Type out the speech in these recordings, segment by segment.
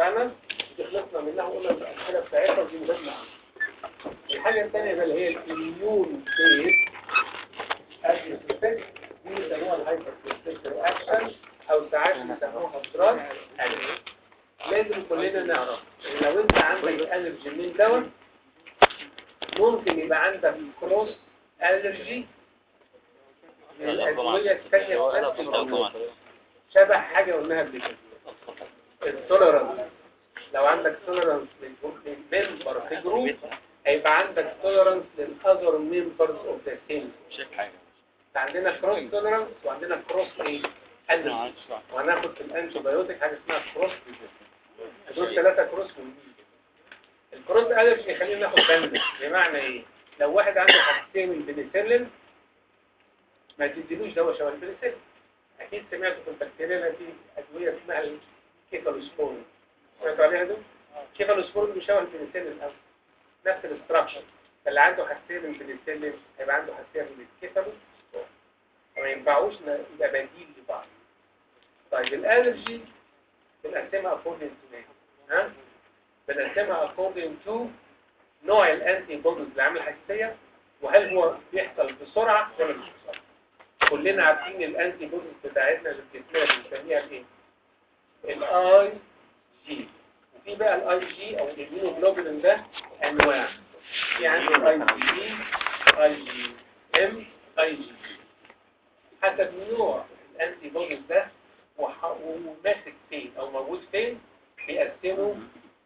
اتفقنا دي خلصنا منها وقلنا الامثله بتاعتها ودي مهمه الحاجه الثانيه بقى اللي هي الاميون بيز دي بيسموها الهايبر اكشن او ساعات بيسموها دراج لازم كلنا نعرف ان لو انت عندك الرجي من دوت ممكن يبقى عندك كروس الرجي من الادويه الثانيه في نفس الموضوع شبه حاجه قلناها قبل كده التوليرانس لو عندك توليرانس للممبر في جروب هيبقى عندك توليرانس للاذر ممبرز اوف ذا سيم عندنا كروس توليرانس وعندنا كروس ايه الرجي وهناخد في الانتي بايوتيك حاجه اسمها كروس دول ثلاثه كروس مهمين الكروس الرجي يخلينا ناخد بند بمعنى ايه لو واحد عنده حساسيه من البنسلين ما تديلوش دواء شبه البنسلين اكيد سمعتوا في البكتيريا في ادويه اسمها الكيفالوسبورين سمعتوا عليها دول الكيفالوسبورين بيشبه البنسلين الاول نفس الاستراكشر فاللي عنده حساسيه من البنسلين هيبقى عنده حساسيه من الكيفالوسبورين فما ينفعوش يبقى بديل لبعض طيب الالرجي بنقسمها according to ايه ها بنقسمها according to نوع الانتي بوديز اللي عامل حساسيه وهل هو بيحصل بسرعه ولا مش بسرعه كلنا عارفين الانتي بوديز بتاعتنا اللي بتتكلم بنسميها ايه الاي جي وفي بقى الاي جي او الاميونوجلوبولين ده انواع في عندي اي جي اي جي ام اي جي حسب نوع الانتي بوديز ده وماسك فين او موجود فين بيقسموا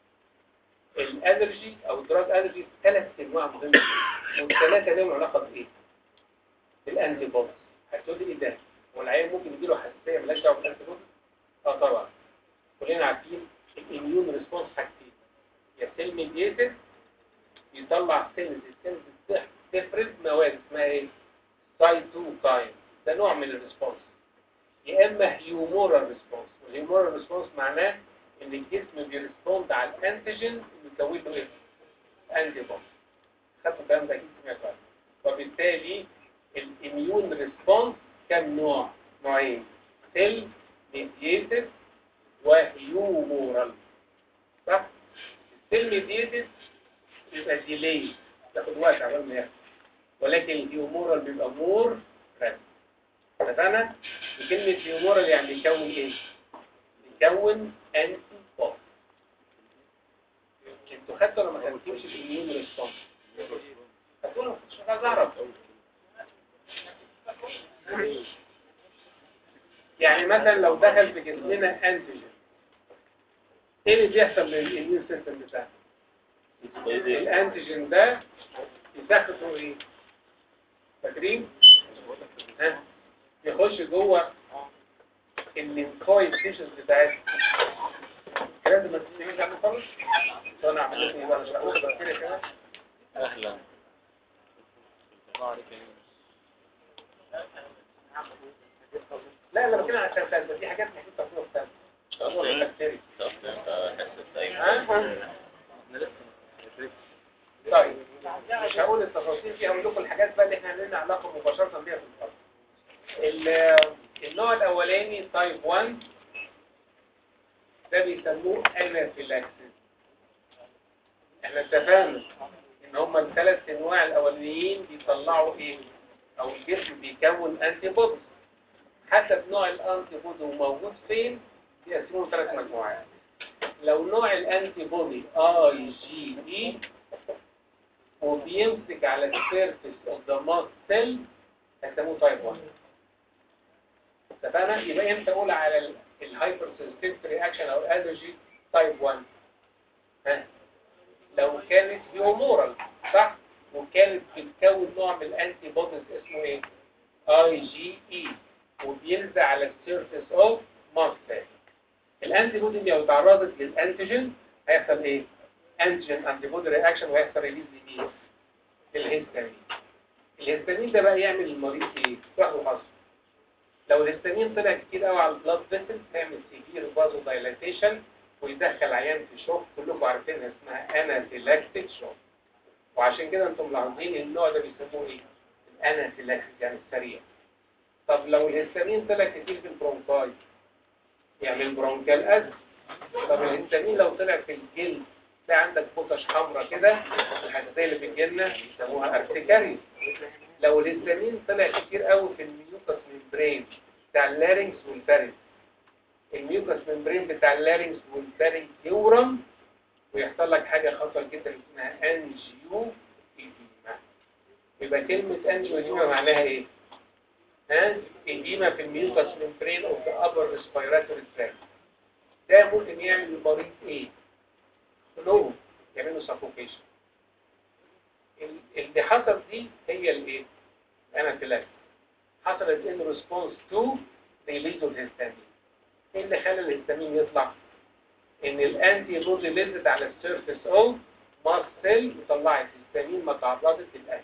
الالرجي او الدراج الرجي ثلاث انواع مهمه والثلاثه لهم علاقه بايه بالانتي بوديز هتقول لي ايه ده والعيان ممكن يجيله حساسيه مالهاش دعوه بالانتي بوديز اه طبعا كلنا عارفين الاميون ريسبونس حاجتين يا سيل ميديتد يطلع سيلز السيلز تفرز مواد اسمها ايه سايتوكاين ده نوع من الريسبونس يا اما هيومورال ريسبونس والهيومورال ريسبونس معناه ان الجسم بيرسبوند على الانتيجين اللي بيكون له ايه انتي بودي خدتوا الكلام ده اكيد سمعتوا عنه وبالتالي الاميون ريسبونس كم نوع نوعين سيل ميديتد وهيومورال صح السيل ميديتد بيبقى ديلي تاخد وقت عشان ما يحصل ولكن الهيومورال بيبقى مور رابيد اتفقنا وكلمة هيومورال يعني يكون ايه يكون انتي بودي انتوا خدتوا ولا ما خدتوش الاميون ريسبونس هتقولوا مش عايز اعرف يعني مثلا لو دخل في جسمنا انتيجين ايه اللي بيحصل للاميون سيستم بتاعنا الانتيجين ده يدخله ايه فاكرين ها يخش جوه الليمفويد تيشوز بتاعتنا الكلام ده ما تسمعوش عنه خالص انا عملت ايه بقى اشرح لكم بكتيريا كمان اهلا لا انا بتكلم عن الترتيب دي حاجات محتاجه تفصيل ثاني موضوع البكتيريا ها طيب مش هقول التفاصيل دي هقول لكم الحاجات بقى اللي احنا لنا علاقه مباشره بيها في الفصل النوع الاولاني تايب 1 ده بيسموه انافيلاكسيس احنا اتفقنا ان هما الثلاث انواع الاولانيين بيطلعوا ايه او الجسم بيكون انتي بودي حسب نوع الانتي بودي وموجود فين بيقسموه ثلاث مجموعات لو نوع الانتي بودي اي جي اي وبيمسك على السيرفيس اوف ذا ماست سيل هيسموه تايب 1 اتفقنا يبقى امتى اقول على الهايبر سنسيتيف رياكشن او الالرجي تايب 1 ها لو كانت هيومورال صح وكانت بتكون نوع من الانتي بوديز اسمه ايه اي جي اي وبينزل على السيرفيس اوف ماست الانتي بودي لو تعرضت للانتيجين هيحصل ايه انتيجين انتي بودي رياكشن وهيحصل ريليز لمين الهيستامين الهيستامين ده بقى يعمل المريض ايه واحد حصل لو الهستامين طلع كتير قوي على البلاد فيسل تعمل سيفير فازو دايلاتيشن ويدخل عيان في شوك كلكم عارفينها اسمها انافيلاكتيك شوك وعشان كده انتم ملاحظين النوع ده بيسموه ايه الانافيلاكتيك يعني السريع طب لو الهستامين طلع كتير في البرونكاي يعمل برونكال أزم طب الهستامين لو طلع في الجلد تلاقي عندك بوتش حمراء كده الحساسيه اللي في الجلد يسموها ارتكاري لو الهستامين طلع كتير قوي في الميوكس ممبرين بتاع اللارynx والفارنج الميوكس ممبرين بتاع اللارynx والفارنج يورم ويحصل لك حاجه خطر جدا اسمها انجيو ايديما يبقى كلمه انجيو ايديما معناها ايه ها ايديما في الميوكس ممبرين او في upper respiratory tract ده ممكن يعمل المريض ايه فلو يعمل له سفوكيشن اللي حصل دي هي الايه الانافيلاكسيس حصلت ان ريسبونس تو ريليز اوف هيستامين ايه اللي خلى الهستامين يطلع ان الانتي بودي نزلت على السيرفيس اوف ماست سيل وطلعت هستامين ما تعرضت للاكل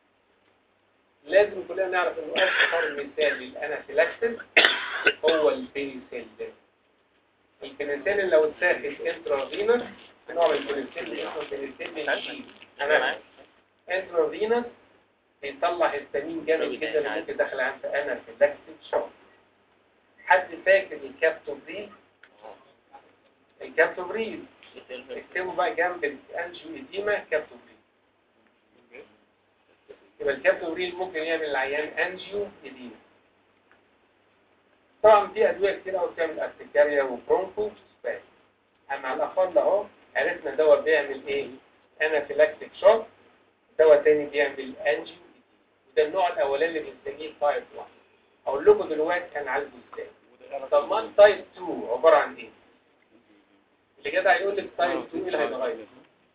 لازم كلنا نعرف انه اشهر مثال للانافيلاكسيس هو البينيسيلين البينيسيلين لو اتاخد انترافينوس نوع من البينيسيلين اسمه بينيسيلين جي انا انترافينوس بيطلع هستامين جامد جدا اللي ممكن دخل عند انافيلاكسيس شوك حد فاكر الكابتوبريل الكابتوبريل اكتبوا بقى جنب الانجيو ايديما كابتوبريل يبقى الكابتوبريل ممكن يعمل العيان انجيو ايديما طبعا في ادويه كتير قوي بتعمل ارتكاريا وبرونكو سباس اما على الاقل اهو عرفنا دواء بيعمل ايه انافيلاكتيك شوك دواء تاني بيعمل انجيو وده النوع الاولاني اللي بنسميه تايب 1 اقول لكم دلوقتي كان عالجه ازاي طب ما تايب 2 عباره عن ايه اللي جدع يقول لك تايب 2 ايه اللي هيتغير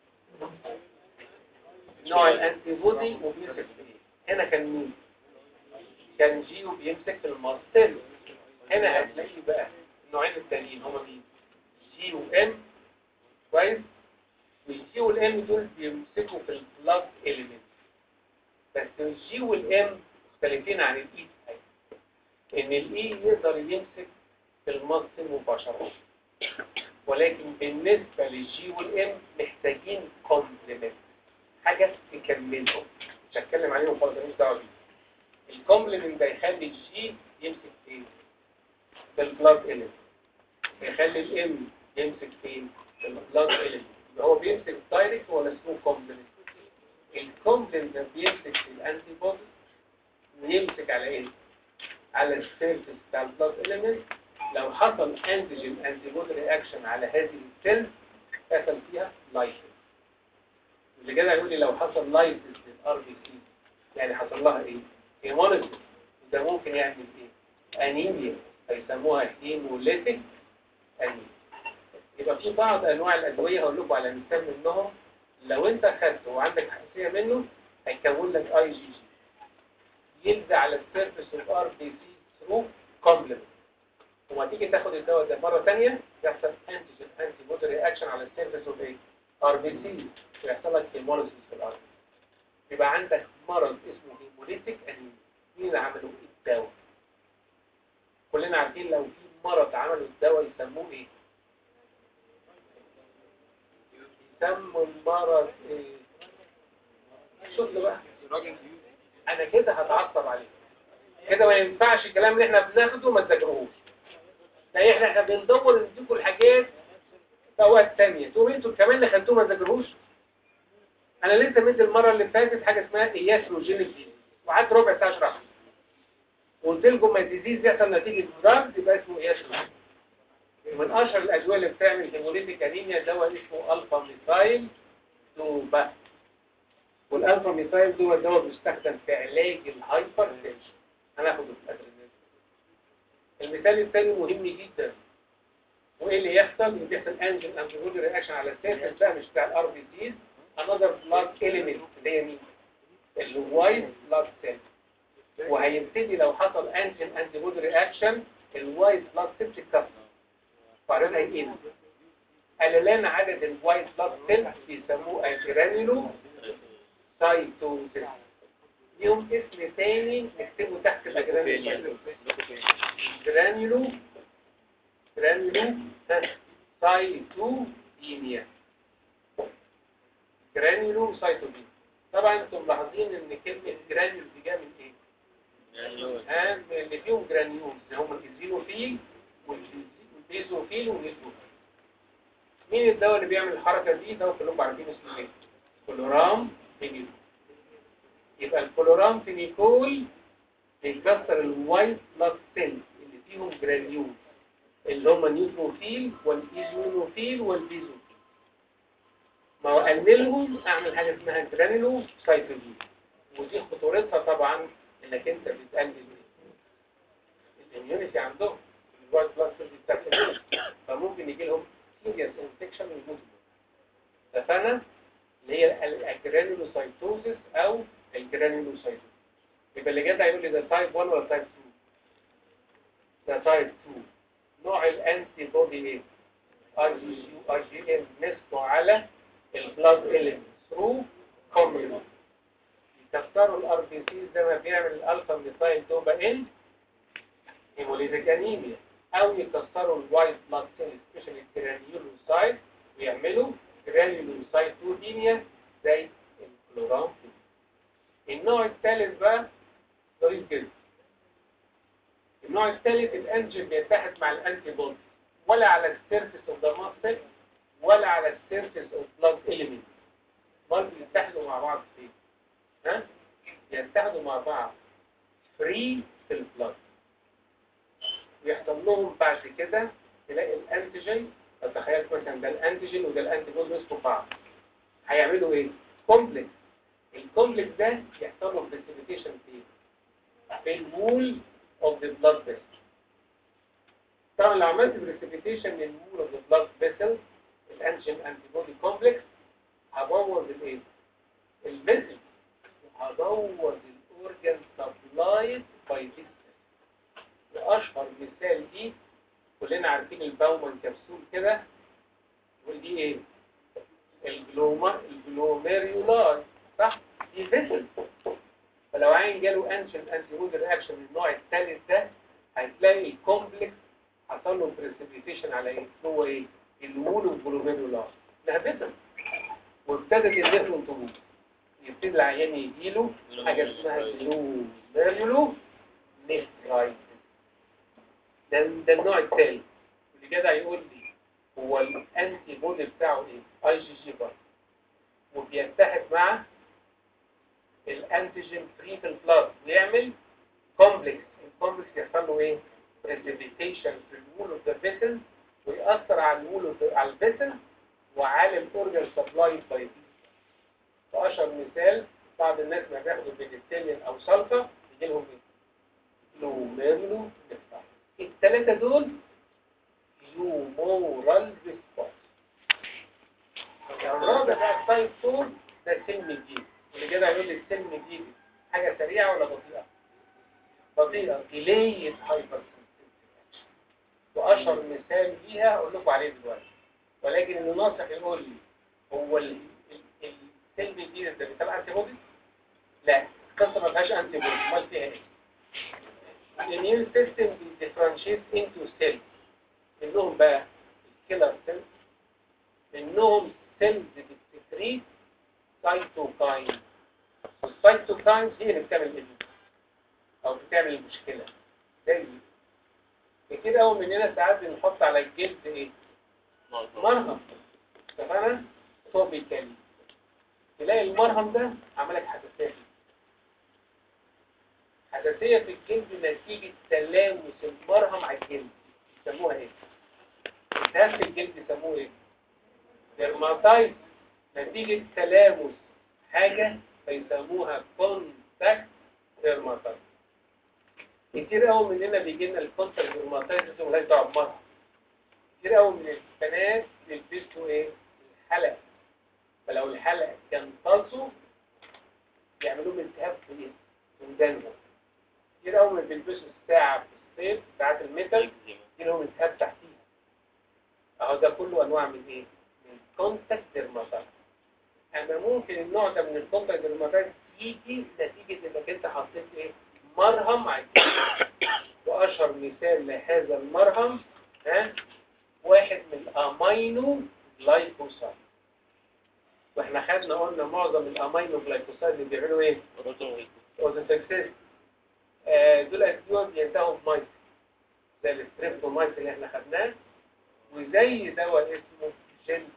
نوع الانتي بودي وبيمسك في ايه هنا كان مين كان جيو بيمسك في الماستل هنا هتلاقي بقى النوعين التانيين هما مين جي وام كويس والجي والام دول بيمسكوا في البلاد اليمنت بس الجي والام مختلفين عن الاي ان الاي يقدر يمسك في المصل مباشرة ولكن بالنسبة للجي والام محتاجين كومبلمنت حاجة تكملهم مش هتكلم عليهم خالص مش دعوه بيه الكومبلمنت ده يخلي الجي يمسك فين في البلاد اليمنت يخلي الام يمسك فين في البلاد اليمنت يبقى هو بيمسك دايركت ولا اسمه كومبلمنت الكومبلمنت ده بيمسك في الانتي بودي ويمسك على ايه على السيرفيس بتاع البلاد اليمنت لو حصل انتيجين انتي بودي رياكشن على هذه السيل حصل فيها لايسيس اللي كده يقول لي لو حصل لايسيس للار بي سي يعني حصل لها ايه هيموليسيس ده ممكن يعمل ايه انيميا هيسموها هيموليتيك انيميا يبقى في بعض انواع الادويه هقول لكم على مثال منهم لو انت خدته وعندك حساسيه منه هيكون لك اي جي جي يلزق على السيرفيس اوف ار بي سي ثرو كومبلمنت وما تيجي تاخد الدواء ده مره ثانيه يحصل انتيجين انتي بودي رياكشن على السيرفيس اوف ايه ار بي سي ويحصل لك هيموليسيس في الار يبقى عندك مرض اسمه هيموليتيك انيميا مين اللي عملوا الدواء كلنا عارفين لو في مرض عملوا الدواء يسموه ايه يسموا المرض ايه شوف له بقى انا كده هتعصب عليه كده ما ينفعش الكلام اللي احنا بناخده ما تذاكروهوش لا احنا احنا بندور نديكم الحاجات في اوقات ثانيه تقوم انتوا كمان اللي خدتوه ما تذاكروهوش انا لسه مدي المره اللي فاتت حاجه اسمها اياسروجينيك ديزيز وقعدت ربع ساعه اشرحها قلت لكم ما الديزيز يحصل نتيجه دراج يبقى اسمه اياسروجين من اشهر الادويه اللي بتعمل هيموليتيك انيميا دواء اسمه الفا ميثايل دوبا والالفا ميثايل دواء دواء بيستخدم في علاج الهايبر تنشن هناخده في الاخر المثال الثاني مهم جدا وايه اللي يحصل اللي بيحصل انجن انتيبودي رياكشن على السيرفس ده مش بتاع الار بي سيز انذر بلاد اليمنت اللي هي مين الوايت بلاد سيل وهيبتدي لو حصل انجن انتيبودي رياكشن الوايت بلاد سيل تتكسر وبعدين هيقل قللان عدد الوايت بلاد سيل بيسموه جرانيولو سايتوزيس ليهم اسم تاني نكتبه تحت الجرانيولو جرانيولو جرانيولو سايتوبينيا جرانيولو سايتوبينيا طبعا انتم ملاحظين ان كلمه جرانيول دي جايه من ايه؟ ها اللي فيهم جرانيولز اللي هم الزينوفيل والبيزوفيل والنيزوفيل مين الدواء اللي بيعمل الحركة دي دواء كلكم عارفين اسمه ايه كلورام فينيكول يبقى الكلورام فينيكول بيكسر الوايت بلاد سيلز اللي فيهم جرانيول اللي هم النيوتروفيل والايزونوفيل والبيزوفيل ما هو اقللهم اعمل حاجه اسمها جرانيلو سايتوجين ودي خطورتها طبعا انك انت بتقلل الاميونيتي عندهم الوايت بلاد سيلز بتاعت فممكن يجي لهم سيريس انفكشن ويموتوا اتفقنا اللي هي الجرانيلوسايتوزيس او الجرانيلوسايتوزيس يبقى اللي جدع يقول لي ده تايب 1 ولا تايب 2 ده تايب 2 نوع الانتي بودي ايه ار جي سي ار جي ام نسبه على البلاد اليمنت ثرو كومبلمنت يكسروا الار بي سي زي ما بيعمل الالفا ميثايل دوبا ان هيموليتيك انيميا او يكسروا الوايت بلاد سيل سبيشال الجرانيولوسايت ويعملوا جرانيولوسايتوديميا زي الكلورام النوع الثالث بقى ظريف جدا النوع الثالث الانجين بيتحد مع الانتي بودي ولا على السيرفيس اوف ذا ماسل ولا على السيرفيس اوف بلاد اليمنت امال بيتحدوا مع بعض فين ها يتحدوا مع بعض فري في البلاد ويحصل لهم بعد كده تلاقي الانتيجين تخيل مثلا ده الانتيجين وده الانتي بودي مسكوا بعض هيعملوا ايه كومبلكس الكومبلكس ده يحصل له بريسيبيتيشن فين في الوول اوف ذا بلاد فيسل طبعا لو عملت بريسيبيتيشن للوول اوف ذا بلاد فيسل الانتيجين انتي بودي كومبلكس هبوظ الايه الفيسل وهبوظ الاورجن سبلايد باي ذيس واشهر مثال دي كلنا عارفين الباومان كبسول كده ودي ايه الجلوما الجلوميريولاي صح دي فيسل فلو عين جاله انشن انتي بودي رياكشن من النوع الثالث ده هتلاقي الكومبلكس حصل له بريسيبيتيشن على ايه هو ايه الوول والجلوميريولاي انها فيسل وابتدت النفرون تبوظ يبتدي العيان يجيله حاجه اسمها جلوميريولو نيفرايتس ده ده النوع الثالث اللي جدع يقول لي هو الانتي بودي بتاعه ايه اي جي جي بار وبيتحد مع الانتيجين فري في البلاد ويعمل كومبلكس الكومبلكس يحصل له ايه بريسيبيتيشن في الوول اوف ذا فيسل ويأثر على الوول على الفيسل وعلى الاورجن سبلاي باي فاشهر مثال بعض الناس ما بياخدوا بيديستيلين او سلفا يجي لهم ايه لوميرلو نفسها الثلاثة دول يومورال ريسبونس الرابع بقى التايب 4 ده سلم جديد اللي كده هيقول لي السلم جديد حاجة سريعة ولا بطيئة؟ بطيئة delayed hyper وأشهر مثال ليها أقول لكم عليه دلوقتي ولكن الناصح يقول لي هو السلم الجديد ده بتاع انتي بودي؟ لا القصة ما فيهاش انتي بودي امال فيها ايه؟ الاميون سيستم بيديفرنشيت انتو سيلز منهم بقى الكيلر سيلز منهم سيلز بتسكريت سايتوكاين السايتوكاينز هي اللي بتعمل الاميون او بتعمل المشكله زي كتير قوي مننا ساعات بنحط على الجلد ايه مرهم تمام توبيكالي تلاقي المرهم ده عملك حساسيه حساسية في الجلد نتيجة تلامس المرهم على الجلد يسموها ايه؟ التهاب في الجلد يسموه ايه؟ ديرماتايت نتيجة تلامس حاجة فيسموها كونتاكت ديرماتايت كتير قوي مننا بيجي لنا الكونتاكت ديرماتايت ده ملهاش دعوه بمرهم كتير قوي من البنات بيلبسوا ايه؟ الحلق فلو الحلق كان طاسه يعملوا له التهاب في ايه؟ من جنبه كتير قوي من بيلبسوا الساعة في الصيف ساعات الميتال لهم التهاب تحتيها اهو ده كله انواع من ايه؟ من كونتاكت ديرماتايت اما ممكن النوع ده من الكونتاكت ديرماتايت يجي نتيجة انك انت حطيت ايه؟ مرهم على واشهر مثال لهذا المرهم ها واحد من الامينو جلايكوسايد واحنا خدنا قلنا معظم الامينو جلايكوسايد اللي بيعملوا ايه؟ اوتوسكسيس دول اسيوم بينتهوا بمايس زي الستريبتومايس اللي احنا خدناه وزي دواء اسمه جين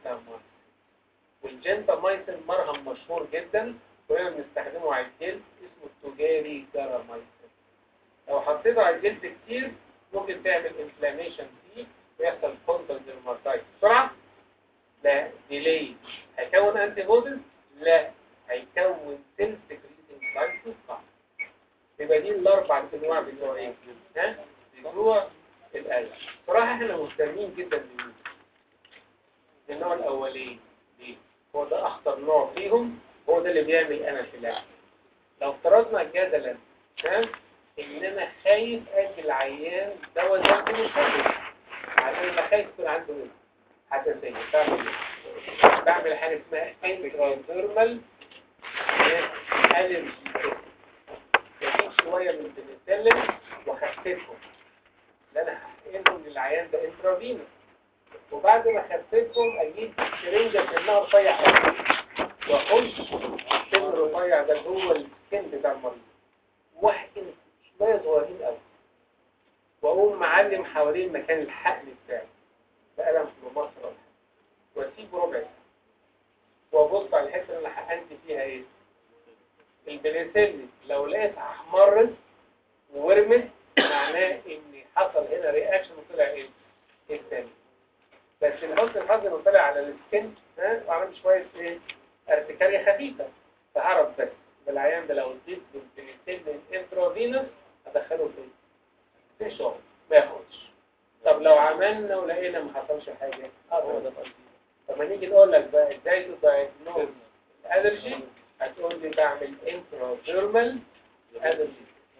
الجنتامايسين مرهم مشهور جدا كلنا بنستخدمه على الجلد اسمه التجاري جرامايسين لو حطيته على الجلد كتير ممكن تعمل انفلاميشن فيه ويحصل كونتنت ديرماتايتس بسرعه لا ديلي هيكون انتي بوديز لا هيكون سيل سكريتنج لايسوس صح يبقى دي الاربع انواع بتوع ايه ها بتوع القلب صراحه احنا مهتمين جدا بالمين النوع الاولاني ليه هو ده اخطر نوع فيهم هو ده اللي بيعمل انافيلاكسيس لو افترضنا جدلا ها ان انا خايف ادي العيان دواء ده كله خالص عشان يبقى خايف يكون عنده ايه حساسيه بعمل ايه بعمل حاجه اسمها انتراديرمال الرجي بجيب شويه من البنسلين واخففهم اللي انا هحقنهم للعيان ده انترافينوس وبعد ما خففهم اجيب سرنجه كانها رفيع قوي واخش السن الرفيع ده جوه السكن بتاع المريض واحقن شويه صغيرين قوي واقوم معلم حوالين مكان الحقن بتاعي بقلم في مصر ولا حاجة. واسيبه ربع ساعه وابص على الحته اللي انا حقنت فيها ايه البنسلين لو لقيت احمرت وورمت معناه ان حصل هنا رياكشن وطلع ايه الثاني بس لحسن الحظ انه طلع على السكن ها وعمل شويه ايه ارتكاريه خفيفه فهرب بس بالعيان ده لو اديت له البنسلين انترافينوس ادخله في في شغل ما ياخدش طب لو عملنا ولقينا ما حصلش حاجه اه هو ده قصدي طب ما نيجي نقول لك بقى ازاي تدايجنوز الالرجي هتقول لي بعمل انتراديرمال الرجي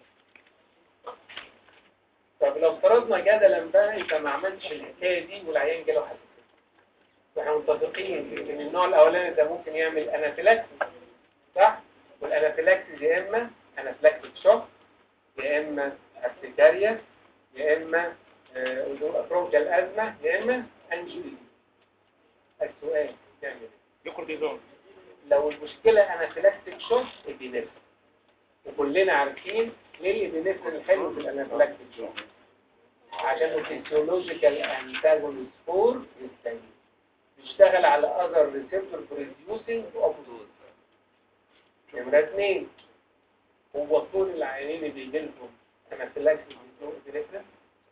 طب لو افترضنا جدلا بقى يبقى ما عملتش الحكايه دي والعيان جاله حساسيه واحنا متفقين ان النوع الاولاني ده ممكن يعمل انافيلاكسيس صح والانافيلاكسيس يا اما انافيلاكسيس شوك يا اما ارتكاريا يا اما برونكال ازمه يا اما انجيولي السؤال تعمل ايه يكورتيزون لو المشكلة انافيلاكتيك شوك ابينفرين وكلنا عارفين ليه الابينفرين الحلو في الانافيلاكتيك شوك عشان فيسيولوجيكال انتاجونست فور هيستامين بيشتغل على اذر ريسبتور بروديوسنج اوبوزيت نمرة اثنين هو طول العيانين اللي بيجي لهم انافيلاكتيك ابينفرين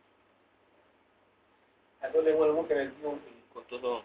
هتقول لي هو أنا ممكن اديهم ايه كورتيزون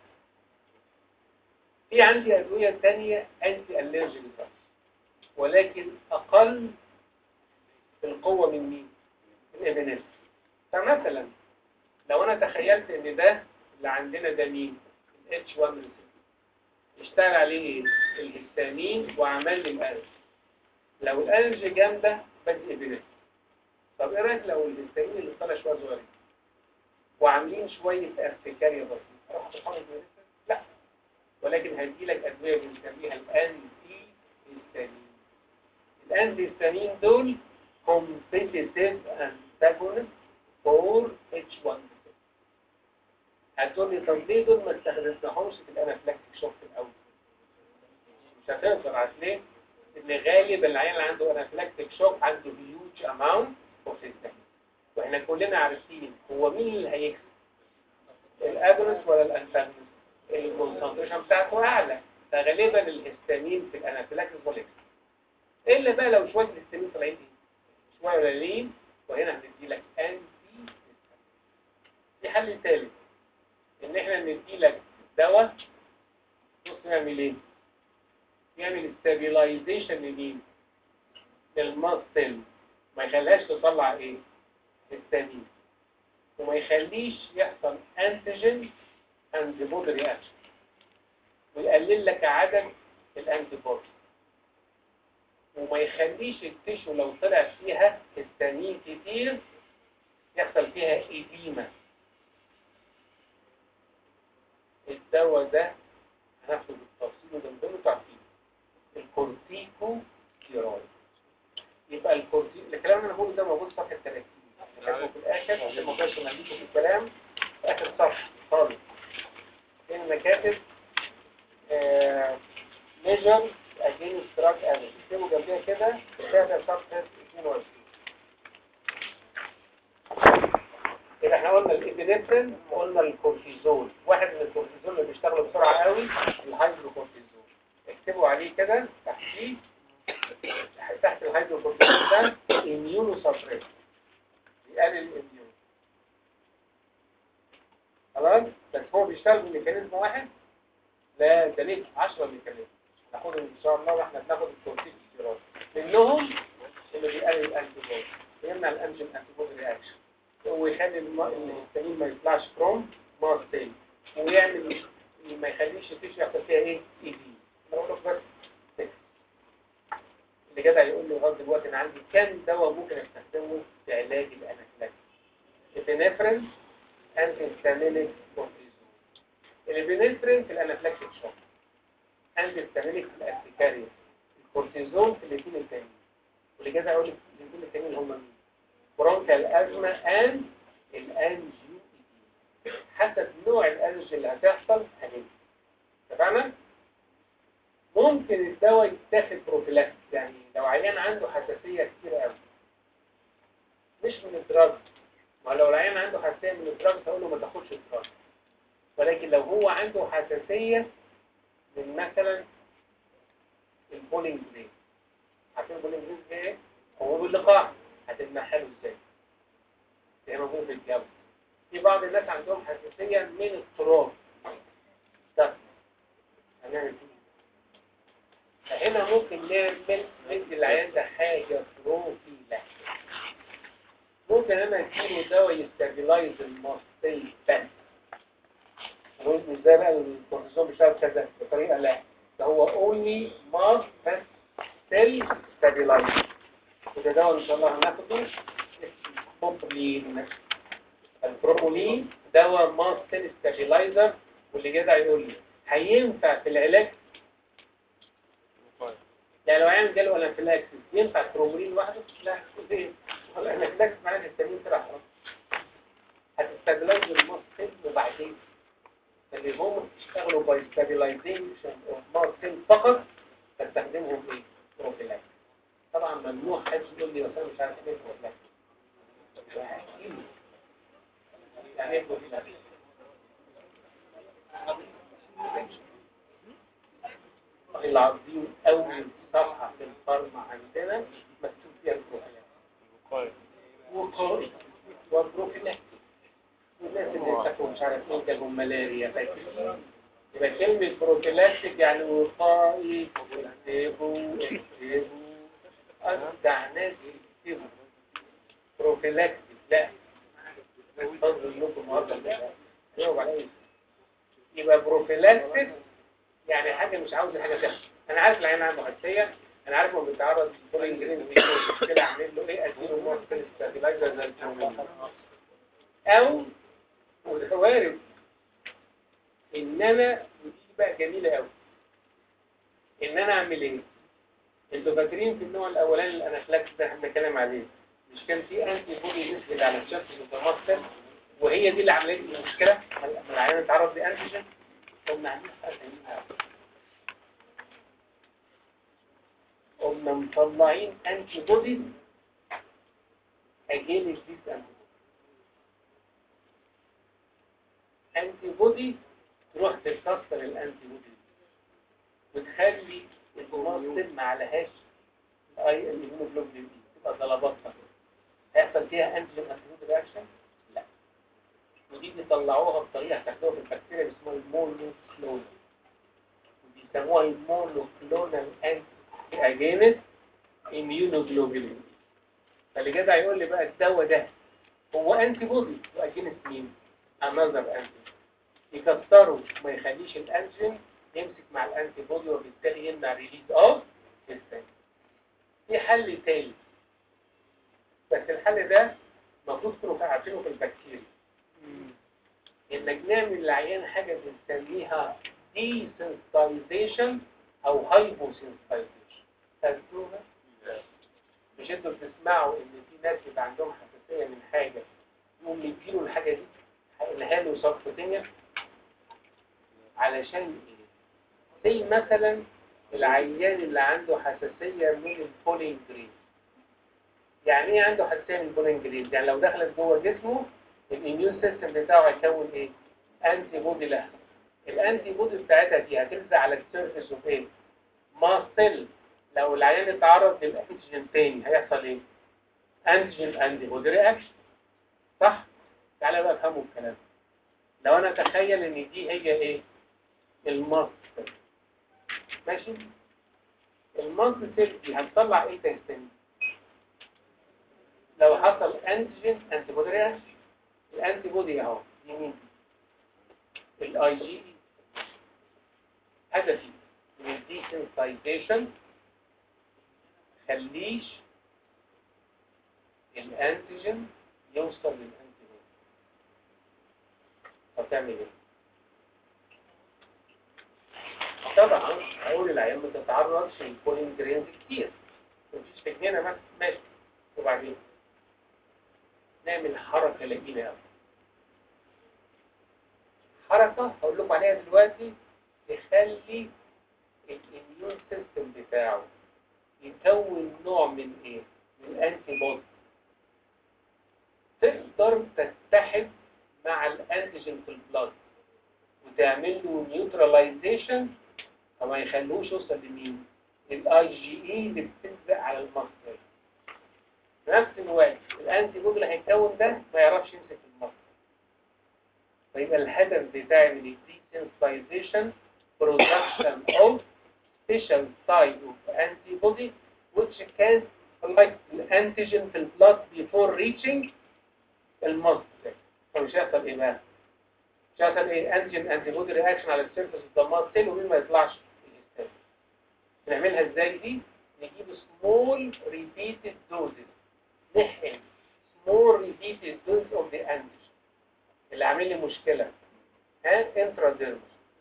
في عندي أدوية تانية أنتي ألرجي بس ولكن أقل في القوة من مين؟ من الإبنس فمثلا لو أنا تخيلت إن ده اللي عندنا ده مين؟ ال H1 receptor. اشتغل عليه إيه؟ الهستامين وعمل لي الألرجي لو الألرجي جامدة بدي إبنس طب إيه رأيك لو الهستامين اللي طلع شوية صغيرين وعاملين شوية ارتكارية بسيطة أروح أحط لا ولكن هدي لك أدوية بنسميها الأنتي هيستامين الأنتي هيستامين دول competitive antagonist for H1 هتقول لي طب ليه دول ما استخدمناهمش في الانافلاكتيك شوك الأول مش هتقدر عشان ليه؟ إن غالبا العيان اللي عنده انافلاكتيك شوك عنده huge amount of histamine واحنا كلنا عارفين هو مين اللي هيكسب الأجونست ولا الأنتاجونست الكونسنتريشن بتاعته اعلى فغالبا الهستامين في الانافيلاكسيس هو الاكس الا بقى لو شويه الهستامين طالعين ايه شويه قليلين وهنا هندي لك انتي في حل ثالث ان احنا ندي لك دواء بص يعمل ايه يعمل ستابيلايزيشن لمين للمصل ما يخليهاش تطلع ايه هستامين وما يخليش يحصل انتيجين انتي بودي رياكشن ويقلل لك عدد الانتي بودي وما يخليش التشو لو طلع فيها هستامين كتير يحصل فيها ايديما الدواء ده هناخده بالتفصيل وده من ضمن تعرفين الكورتيكو ستيرويد يبقى الكورتيكو الكلام اللي انا بقوله ده موجود في صفحه 30 لكن في الاخر عشان ما كانش مهديكم في الكلام في اخر صفحه خالص ان كاتب ميجر اجين ستراك اناليز اكتبوا جنبيها كده كده صفحه 22 كده احنا قلنا الابنفرين وقلنا الكورتيزون واحد من الكورتيزون اللي بيشتغلوا بسرعه قوي الهايدروكورتيزون كده تحتيه تحت الهيدروكورتيزون ده اميونو سبريس بيقلل الاميون خلاص بس هو بيشتغل بميكانيزم واحد لا ده ليه 10 ميكانيزم هناخدهم ان شاء الله واحنا بناخد الكورتيكوستيرويد منهم اللي بيقلل الانتيبودي بيمنع الانجين انتيبودي رياكشن ويخلي الم- الهستامين ما يطلعش فروم ماس تاني ويعمل ما يخليش التيشو يحصل فيها ايه اي دي بقول لك بس بس. اللي جدع يقول لي لغايه دلوقتي انا عندي كام دواء ممكن استخدمه في علاج الانافلاكسيس البنفرين انتي هيستامينيك كورتيزون البنفرين في الانافلاكسيك شوك انتي هيستامينيك في الارتكاريا الكورتيزون في الاثنين التانيين واللي جدع يقول لي الاثنين التانيين هم مين برونكال ازمه اند الانجيو حسب نوع الالرجي اللي هتحصل هنمشي اتفقنا ممكن الدواء يتاخد بروفيلاكس يعني لو عيان عنده حساسيه كتير قوي مش من الدراج ما لو العيان عنده حساسيه من الدراج هقول له ما تاخدش الدراج ولكن لو هو عنده حساسيه من مثلا البولينج جرين عارفين البولينج جرين ده ايه؟ هو باللقاح هتمنحها له ازاي؟ زي ما بقول في الجو في بعض الناس عندهم حساسية من التراب ده هنعمل فيه فهنا ممكن نعمل ندي العيان ده حاجة بروفيلاكس ممكن انا اديله دواء يستابيلايز المصطي بس نقول ازاي بقى الكورتيزون بيشتغل كذا بطريقة لا ده هو اونلي ماست بس سيل ستابيلايز وده دواء ان شاء الله هناخده اسمه بوبلين البروبولين دواء ماستن ستابيلايزر واللي جدع يقول لي هينفع في العلاج يعني لو عيان جاله انافيلاكسس ينفع البروبولين لوحده؟ لا ليه؟ الانافيلاكسس معناه الهستامين طلع خلاص هتستابيلايز الماستن وبعدين اللي هم بيشتغلوا باي ستابيلايزيشن اوف ماستن فقط تستخدمهم ايه؟ بروفيلاكس طبعا ممنوع حد يقول لي بس انا مش عارف ايه بروفيلاكس يعني ايه بروفيلاكس؟ العظيم أول صفحة في الفارما عندنا مكتوب فيها البروفيلاكس وقائي والبروفيلاكس والناس اللي يتكوا مش عارف ايه جالهم ملاريا فاكرين يبقى كلمة بروفيلاكتيك يعني وقائي اكتبوا اكتبوا أجدع ناس يكتبوا بروفيلاكتيك لا فضل لكم مرة جاوب على ايه يبقى بروفيلاكتيك يعني حاجة مش عاوز حاجة تحصل انا عارف العين عنده حساسية انا عارف هو بيتعرض لبولينج جرين في مشكلة اعمل له ايه اديله ماركل ستابيلايزر زي التومين او وده وارد ان انا ودي بقى جميلة قوي ان انا اعمل ايه انتوا فاكرين في النوع الاولاني الانافلاكس ده احنا بنتكلم عليه مش كان في انتي بودي نزلت على الشخص المتمثل وهي دي اللي عملت لي المشكله لما العيان اتعرض لانتيجين قمنا عاملين حاجه جميله قمنا مطلعين انتي بودي اجينست ذيس انتي انتي بودي تروح تكسر الانتي بودي وتخلي الممثل ما عليهاش الاي الهيموجلوبين دي تبقى ضلباتها هيحصل فيها انتيجين انتي رياكشن لا ودي بيطلعوها بطريقه تاخدوها في البكتيريا اسمها المونوكلونال وبيسموها المونوكلونال انتي اجينست اميونوجلوبولين فاللي جدع يقول لي بقى الدواء ده هو انتي بودي واجينست مين؟ انذر انتي يكسره ما يخليش الانتيجين يمسك مع الانتي بودي وبالتالي يمنع ريليز اوف الثاني في حل تاني بس الحل ده المفروض تكونوا عارفينه في البكتيريا انك نعمل للعيان حاجه بنسميها desensitization او hyposensitization فهمتوها؟ مش انتوا بتسمعوا ان في ناس يبقى عندهم حساسيه من حاجه يقوم يديله الحاجه دي هيقولها له صرفتين علشان ايه؟ زي مثلا العيان اللي عنده حساسية من البولين جرين يعني ايه عنده حساسية من البولين جرين؟ يعني لو دخلت جوه جسمه الاميون سيستم بتاعه هيكون ايه؟ انتي بودي لها الانتي بودي بتاعتها دي هتلزق على السيرفيس اوف ايه؟ ماستل لو العيان اتعرض للانتيجين تاني هيحصل ايه انتيجين انتي بودي رياكشن صح تعالى بقى افهموا الكلام لو انا اتخيل ان دي هي ايه الماستل ماشي الماستل دي هتطلع ايه تاني لو حصل انتيجين انتي بودي رياكشن الانتي بودي اهو يمين الاي جي هدفي من الديسنسايزيشن خليش الانتيجين يوصل للانتي بودي طب تعمل ايه طبعا اقول العيان ما تتعرضش للبولين جرينز كتير مفيش في جنينه مثلا ماشي وبعدين نعمل حركه لجينه قوي حركه هقول لكم عليها دلوقتي تخلي الاميون سيستم بتاعه يكون نوع من ايه من انتي بودي تقدر تتحد مع الانتيجين في البلاد وتعمل له نيوتراليزيشن فما يخلوش يوصل لمين الاي جي اي اللي بتلزق على المصدر في نفس الوقت الانتي بودي اللي هيتكون ده ما يعرفش يمسك المصدر فيبقى الهدف بتاعي من الديسنسيزيشن production of special type of antibody which can like the antigen في البلاد before reaching المصدر فمش هيحصل ايه بقى؟ مش هيحصل ايه انتيجين انتي بودي رياكشن على السيرفس اوف ذا سيل ومين ما يطلعش الهستال نعملها ازاي دي؟ نجيب small repeated doses نحقن small repeated doses of the antigen اللي عامل لي مشكلة ها انتراديرمال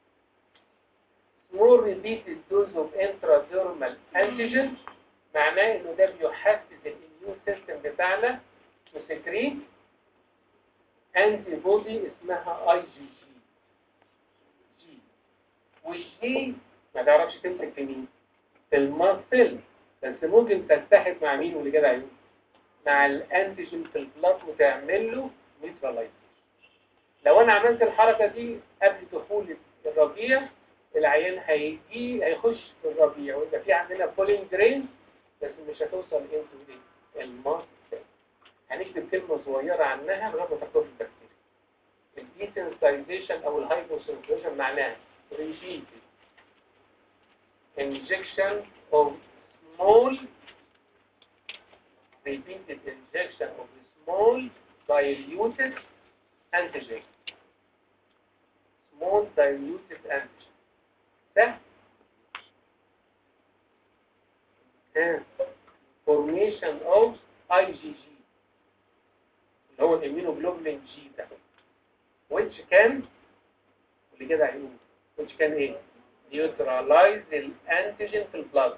small repeated dose of intradermal antigen معناه انه ده بيحفز الاميون سيستم بتاعنا وسكريت انتي بودي اسمها اي جي جي جي والجي ما تعرفش تمسك في مين في المصل بس ممكن تتحد مع مين واللي جدع عيون مع الانتيجين في البلاد وتعمل له نيوتراليزيشن لو انا عملت الحركه دي قبل دخول الربيع العيان هيجي هيخش في الربيع ويبقى في عندنا بولين جرين بس مش هتوصل انتو الماست هنكتب كلمة صغيرة عنها لغاية ما تاخدوها في التفكير الديسنسايزيشن او الهايبوسنسيزيشن معناها repeated injection of small repeated injection of small diluted antigen small diluted antigen ده formation of IgG اللي هو الاميونوجلوبولين جي ده which can اللي كده عيون which can ايه neutralize الانتيجين في البلاد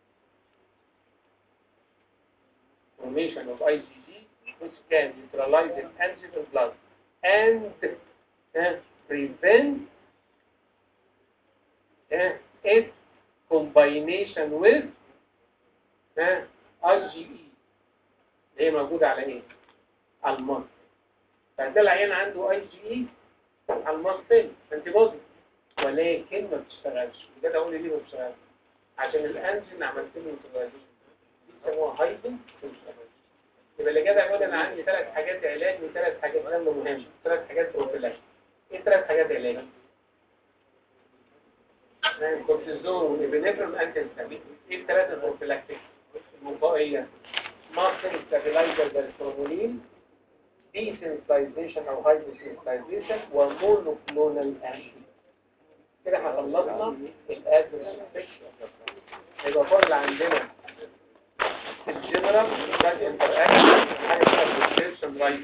formation of IgG which can neutralize الانتيجين في البلاد and uh, prevent uh, its combination with uh, IgE اللي هي موجودة على ايه؟ على المصل فده العيان عنده اي جي اي على المصل انت بودي ولكن ما بتشتغلش وده اقول ليه ما بتشتغلش عشان الانجين عملت له انتجريشن بيسموها هايبو يبقى اللي كده يقول انا عندي ثلاث حاجات علاج وثلاث حاجات ده مهم ثلاث حاجات بروفيلاكس ايه ثلاث حاجات علاج؟ الكورتيزون والابنفرين والانتي ايه الثلاثه البروفيلاكتيك الوقائيه ماركر ستابلايزر بالكربونين desensitization او hyposensitization ومونوكلونال انتي كده احنا خلصنا الادرس يبقى فاضل عندنا في الجنرال دراج انتراكشن حاجه اسمها بريسكريبشن رايت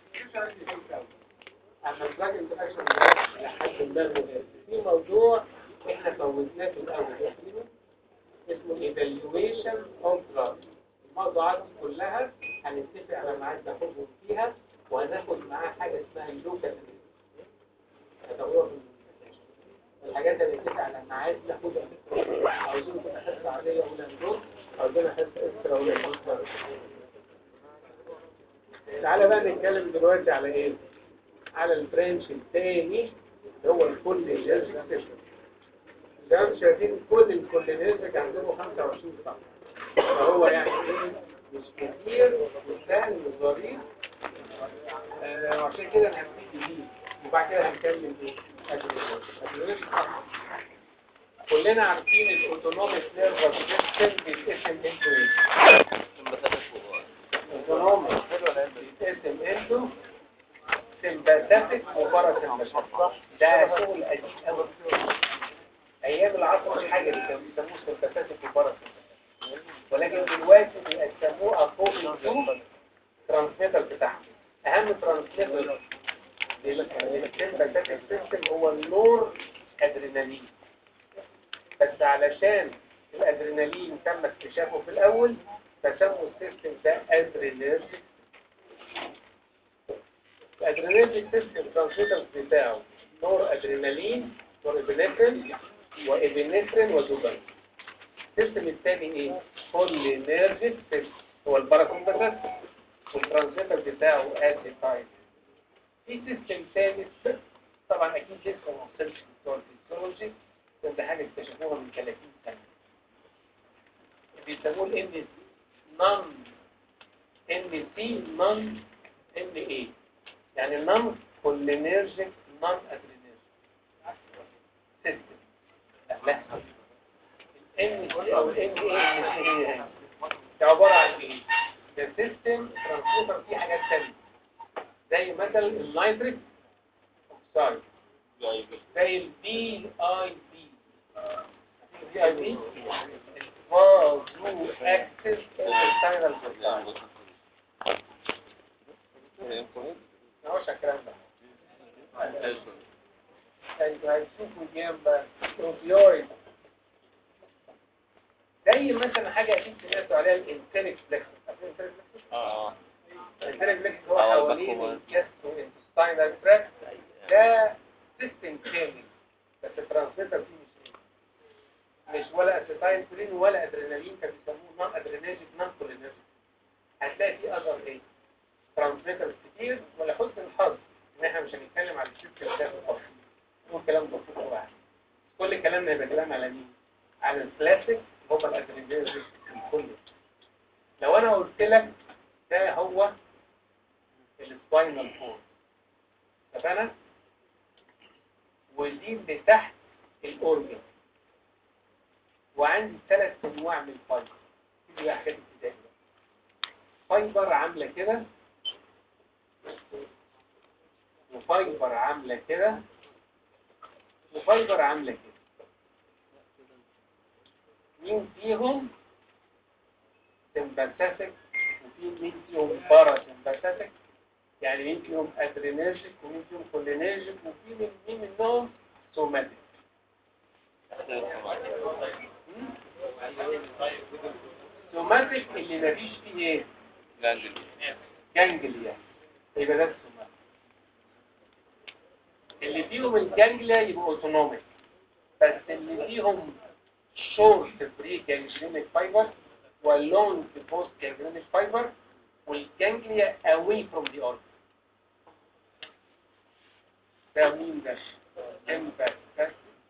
اما الدراج انتراكشن لحد ما في موضوع احنا فوتناه في الاول اسمه evaluation of drugs الموضوعات دي كلها هنتفق على ميعاد ناخدهم فيها وهناخد معاه حاجة اسمها اللوكال الحاجات اللي نتفق على ميعاد ناخدها عاوزين كده حصة عادية ولا ندور عاوزين حصة اكسترا ولا ندور تعالى بقى نتكلم دلوقتي على ايه؟ على البرانش الثاني اللي هو الكل جيرجيك سيستم زي ما انتم شايفين كل الكولينيرجيك عندهم 25 صفحه فهو يعني ايه مش كتير وسهل وظريف آه، وعشان كده انا هبتدي بيه وبعد كده هنكمل ايه أدرينالين. كلنا عارفين الاوتونوميك نيرفس سيستم بيتقسم انتو ايه اوتونوميك بيتقسم انتو سمباثيك وباراسمباثيك ده شغل قديم قوي ايام العصر الحجري كانوا بيسموه سمباثيك وباراسمباثيك ولكن دلوقتي بيقسموه اكوردنج تو ترانسميتر بتاعهم اهم ترانسميتر للسمباثيك سيستم هو النور ادرينالين بس علشان الادرينالين تم اكتشافه في الاول فسموا السيستم ده ادرينيرجيك الادرينيرجيك سيستم ترانسميتر بتاعه نور ادرينالين نور ابنفرين وابنفرين ودوبامين السيستم الثاني ايه كولينيرجيك سيستم هو الباراسمباثيك والترانسميتر بتاعه اديتايد في سيستم ثالث طبعا اكيد لسه ما وصلش بتوع الفيزيولوجي ده حاجه اكتشفوها من 30 سنه بيسموه الان نون ان سي نون ان اي يعني نون كولينيرجيك نون ادرينيرجيك سيستم لا الان سي او الان اي هي ده عباره عن ايه ده سيستم ترانسميتر فيه حاجات ثانيه زي مثلا النيتريك اوكسايد زي البي اي بي البي اي بي الفازو اكسس انتستينال بروتين نعوش على الكلام ده انتوا هتشوفوا جنب الاوبيويد زي مثلا حاجه اكيد سمعتوا عليها الانتريك فليكس اه الانتريك فليكس هو أو حوالين الباكوما. الجست والانتستينال تراكت ده سيستم كامل بس الترانسميتر فيه مش إيه. مش ولا اسيتايل كولين ولا ادرينالين كانوا بيسموه نون ادرينرجيك نون كولينرجيك هتلاقي فيه اذر ايه ترانسميترز كتير ولا حسن الحظ ان احنا مش هنتكلم على السيستم ده في الاصل هو كلام بسيط قوي كل كلامنا يبقى كلام على مين على الكلاسيك هم الادرينالين كله لو انا قلت لك ده هو السباينال كورد اتفقنا ودي اللي تحت الاورجن وعندي ثلاث انواع من الفايبر دي بقى حاجات ابتدائيه فايبر عامله كده وفايبر عامله كده وفايبر عامله كده مين فيهم سمباثيك وفي مين فيهم بارا سمباثيك يعني مين فيهم ادرينيرجيك ومين فيهم كولينيرجيك وفي من مين منهم سوماتيك سوماتيك اللي مفيش فيه ايه جانجليا يبقى ده السوماتيك اللي فيهم الجانجليا يبقوا اوتونوميك بس اللي فيهم شورت بري جانجلينيك فايبر واللونج بوست جانجلينيك فايبر والجانجليا away from the organ ده مين ده؟ سمباثيك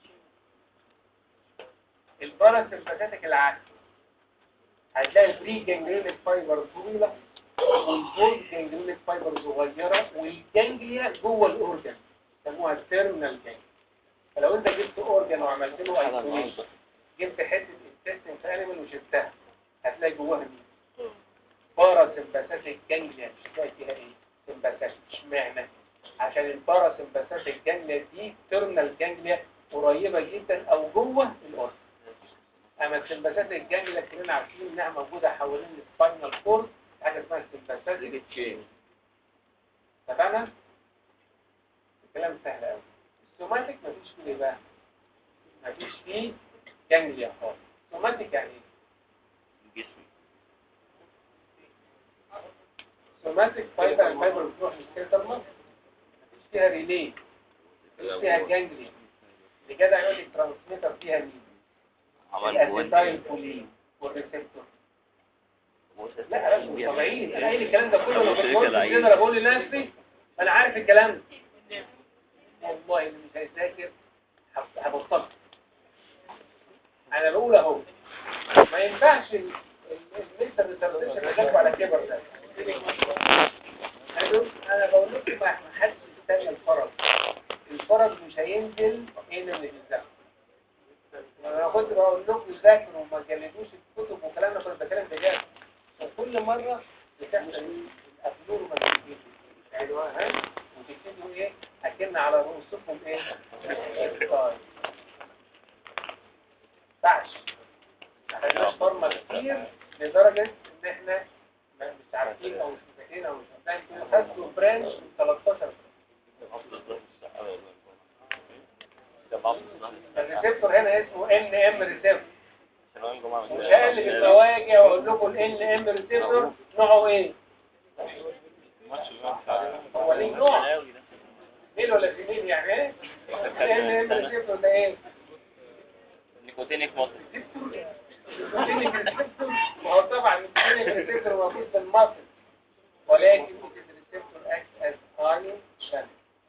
الباراسمباثيك العكس هتلاقي بري جانجلينيك فايبر طويلة والبوست جانجلينيك فايبر صغيرة والجانجليا جوه الاورجن يسموها التيرمينال جانجليا فلو انت جبت اورجن وعملت له ايزوليشن جبت حته انتستين في انيمال وشلتها هتلاقي جواها مين؟ باراسمباثيك جانجليا مش هتلاقي فيها ايه؟ سمباثيك اشمعنى؟ عشان الباراسمباثيك جانجليا دي تيرمينال جانجليا قريبه جدا او جوه الاورجن اما السمباثيك جانجليا كلنا عارفين انها موجوده حوالين السباينال كورد حاجه اسمها السمباثيك تشين اتفقنا؟ الكلام سهل قوي السوماتيك مفيش فيه ايه بقى؟ مفيش فيه جانجليا خالص سوماتيك يعني ايه؟ سوماتيك فايبر الفايبر بتروح للسيرتر مصر مفيش فيها ريلي مفيش فيها جانجليا اللي جدع يقول لك ترانسميتر فيها مين؟ الاسيتايل كولين والريسبتور لا مش طبيعيين انا قايل الكلام ده كله لما أبو بقول شريكة كده انا بقول لنفسي انا عارف الكلام ده والله اللي مش هيذاكر هب- هبطل بقول اهو ما ينفعش ال- ال- لسه الريسيرشن اللي على كبر ده أنا- انا بقول لكم ما ما حدش يستنى الفرج الفرج مش هينزل هنا من الزمن انا كنت بقول لكم ذاكروا وما تجلدوش الكتب والكلام ده كنت بتكلم بجد وكل مره بتحصل الافلور ما بتجيش ايوه ها وتكتبوا ايه اكن على رؤوسكم ايه طيب ينفعش ما خدناش فورمه كتير لدرجه ان احنا ما- مش عارفين او مش مذاكرين او مش فاهمين انتوا خدتوا برانش من 13 الريسبتور هنا اسمه ان ام ريسبتور مش هقلب المواجع واقول لكم الان ام ريسبتور نوعه ايه هو ليه نوع ميل ولا فيميل يعني ايه الان ام ريسبتور ده ايه نيكوتينيك مصر الكلينيك ريسبتور وهو طبعا الكلينيك ريسبتور موجود في المصل ولكن الريسبتور اكت از ايون شانل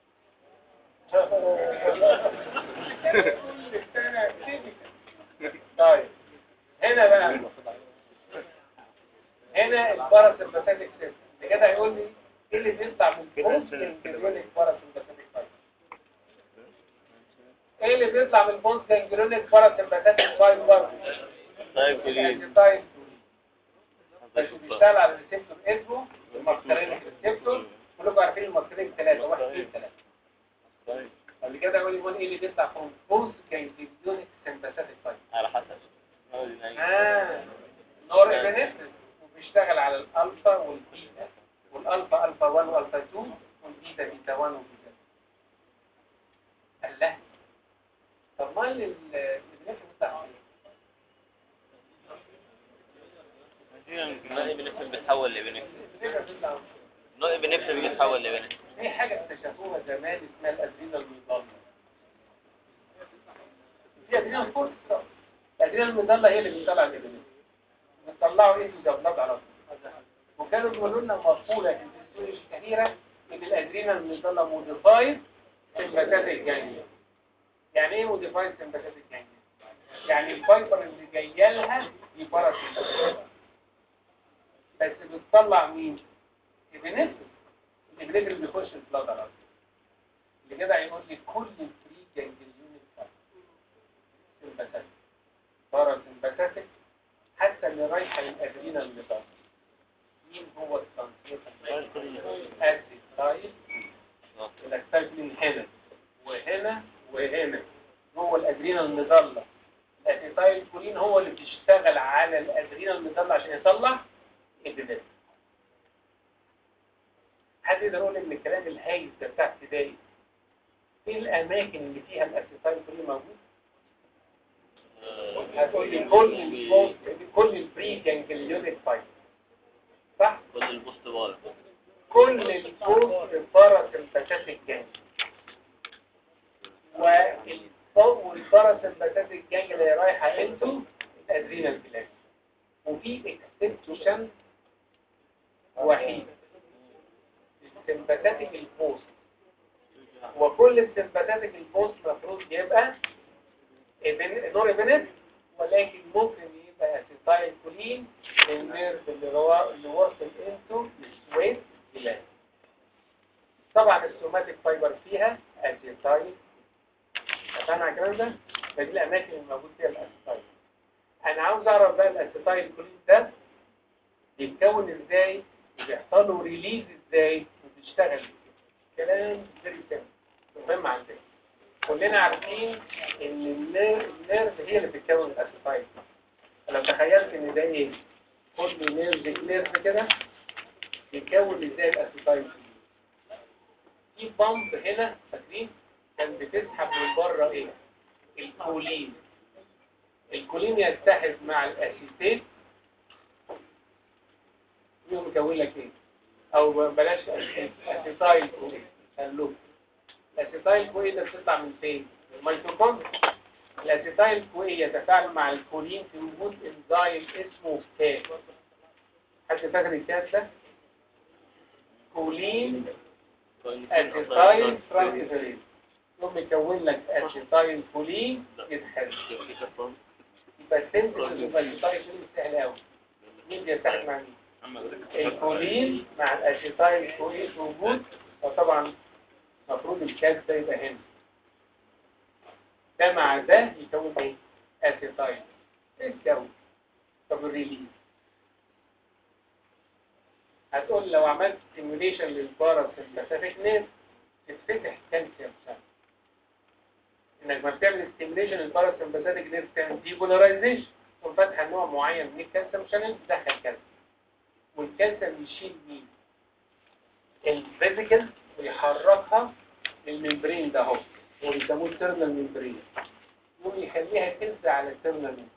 طيب هنا بقى هنا الباراسمباتيك سيستم اللي كده هيقول لي ايه اللي بيطلع من البوست جانجلونيك باراسمباتيك فايبر ايه اللي بيطلع من البوست جانجلونيك باراسمباتيك فايبر طيب كلين طيب بس بيشتغل على الريسبتور اسمه الماسكارينيك ريسبتور كلكم عارفين الماسكارينيك ثلاثة واحد اثنين ثلاثة طيب قبل كده يقول لي يقول ايه اللي بيطلع من بوست جانجلونيك سمباتيك فايبر على حسب اه نور ابنفرين وبيشتغل على الالفا والبيتا والالفا الفا 1 والفا 2 والبيتا بيتا 1 وبيتا قال لا طب ما الابنفرين بتاع نوع ابنفرين بيتحول لابنفرين الابنفرين بتاع نوع ابنفرين بيتحول لابنفرين في حاجة اكتشفوها زمان اسمها الأدرينال المضلة في أدرينال فورس الأدرينال المضلة هي اللي بتطلع الإبنين بتطلعوا إيه جبلات على طول وكانوا بيقولوا لنا مقولة في الهيستوري الشهيرة إن الأدرينال المضلة موديفايد سمباتيك جانجليا يعني إيه موديفايد سمباتيك جانجليا؟ يعني الفايبر اللي جاية لها دي باراسمباتيك بس بتطلع مين؟ إبنفرين الابليجر اللي بيخش البلاد على طول. اللي كده هيقول لي كل الفري جانجليون سمباتيك بارا سمباتيك حتى اللي رايحه للادرينال اللي طالع مين هو الترانسميتر اسيتايل الاكتايل من هنا وهنا وهنا هو الادرينال المظله الاسيتايل كولين هو اللي بيشتغل على الادرينال المظله عشان يطلع البدايه حد يقدر يقول ان الكلام الهايز ده بتاع ابتدائي ايه الاماكن اللي فيها الاسيتايل كولين موجود هتقول لي كل البوست كل البري جانجليونيك فايبر صح كل البوست بار كل البوست باراسمباتيك جانج والصوت والباراسمباتيك جانج اللي رايحه انتو الادرينال جلاند وفي اكسبشن وحيد السمباتيك البوست وكل السمباتيك البوست المفروض يبقى إبن- نور ابنت ولكن ممكن يبقى اسيتايل كولين النيرف اللي هو اللي واصل انتو السويت جلاند طبعا السوماتيك فايبر فيها اسيتايل اتفقنا على الكلام ده فدي الاماكن اللي موجود فيها الاسيتايل انا عاوز اعرف بقى الاسيتايل كولين ده بيتكون ازاي وبيحصل له ريليز ازاي وبيشتغل ازاي كلام فيري سيمبل مهم عندنا كلنا عارفين ان النير- النيرف هي اللي بتكون الاسيتايل لو تخيلت ان ده ايه كل نيرف نيرف كده بيكون ازاي الاسيتايل في بامب هنا فاكرين كان بتسحب من بره ايه الكولين الكولين يتحد مع الاسيتيت يقوم يكون لك ايه او بلاش أسيت- اسيتايل كوي خلوه الاسيتايل كوي ده بتطلع من فين من الميتوكوندريا الاسيتايل كوي يتفاعل مع الكولين في وجود انزيم اسمه كات حد فاكر الكات ده كولين اسيتايل ترانسفيريز يقوم يكون لك اسيتايل كولين يتحد يبقى السنتس يبقى الاسيتايل كولين سهل قوي مين بيتحد مع مين؟ الكولين مع الاسيتايل كولين موجود وطبعا المفروض الكاس ده يبقى هنا ده مع ده يكون ايه؟ اسيتايل ايه الجو؟ طب الريليز هتقول لو عملت سيموليشن للباراسمباثيك نيرف تتفتح كالسيوم شانل انك ما بتعمل ستيميليشن للباراسمباثيك نيرف تعمل ديبولاريزيشن تقوم فاتحه نوع معين من الكالسيوم شانل تدخل كالسيوم والكالسيوم يشيل مين؟ الفيزيكال ويحركها للممبرين ده اهو ويسموه التيرنال ممبرين ويخليها تلزق على التيرنال ممبرين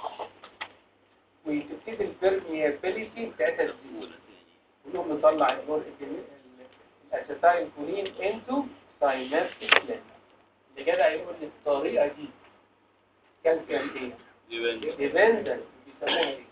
وتبتدي البرميابيليتي بتاعتها تزيد ونقوم نطلع الجزء الاسيتايل كولين انتو ساينابتيك لين اللي جدع يقول لي الطريقه دي كالسيوم ايه؟ ديبندنت بيسموها ايه؟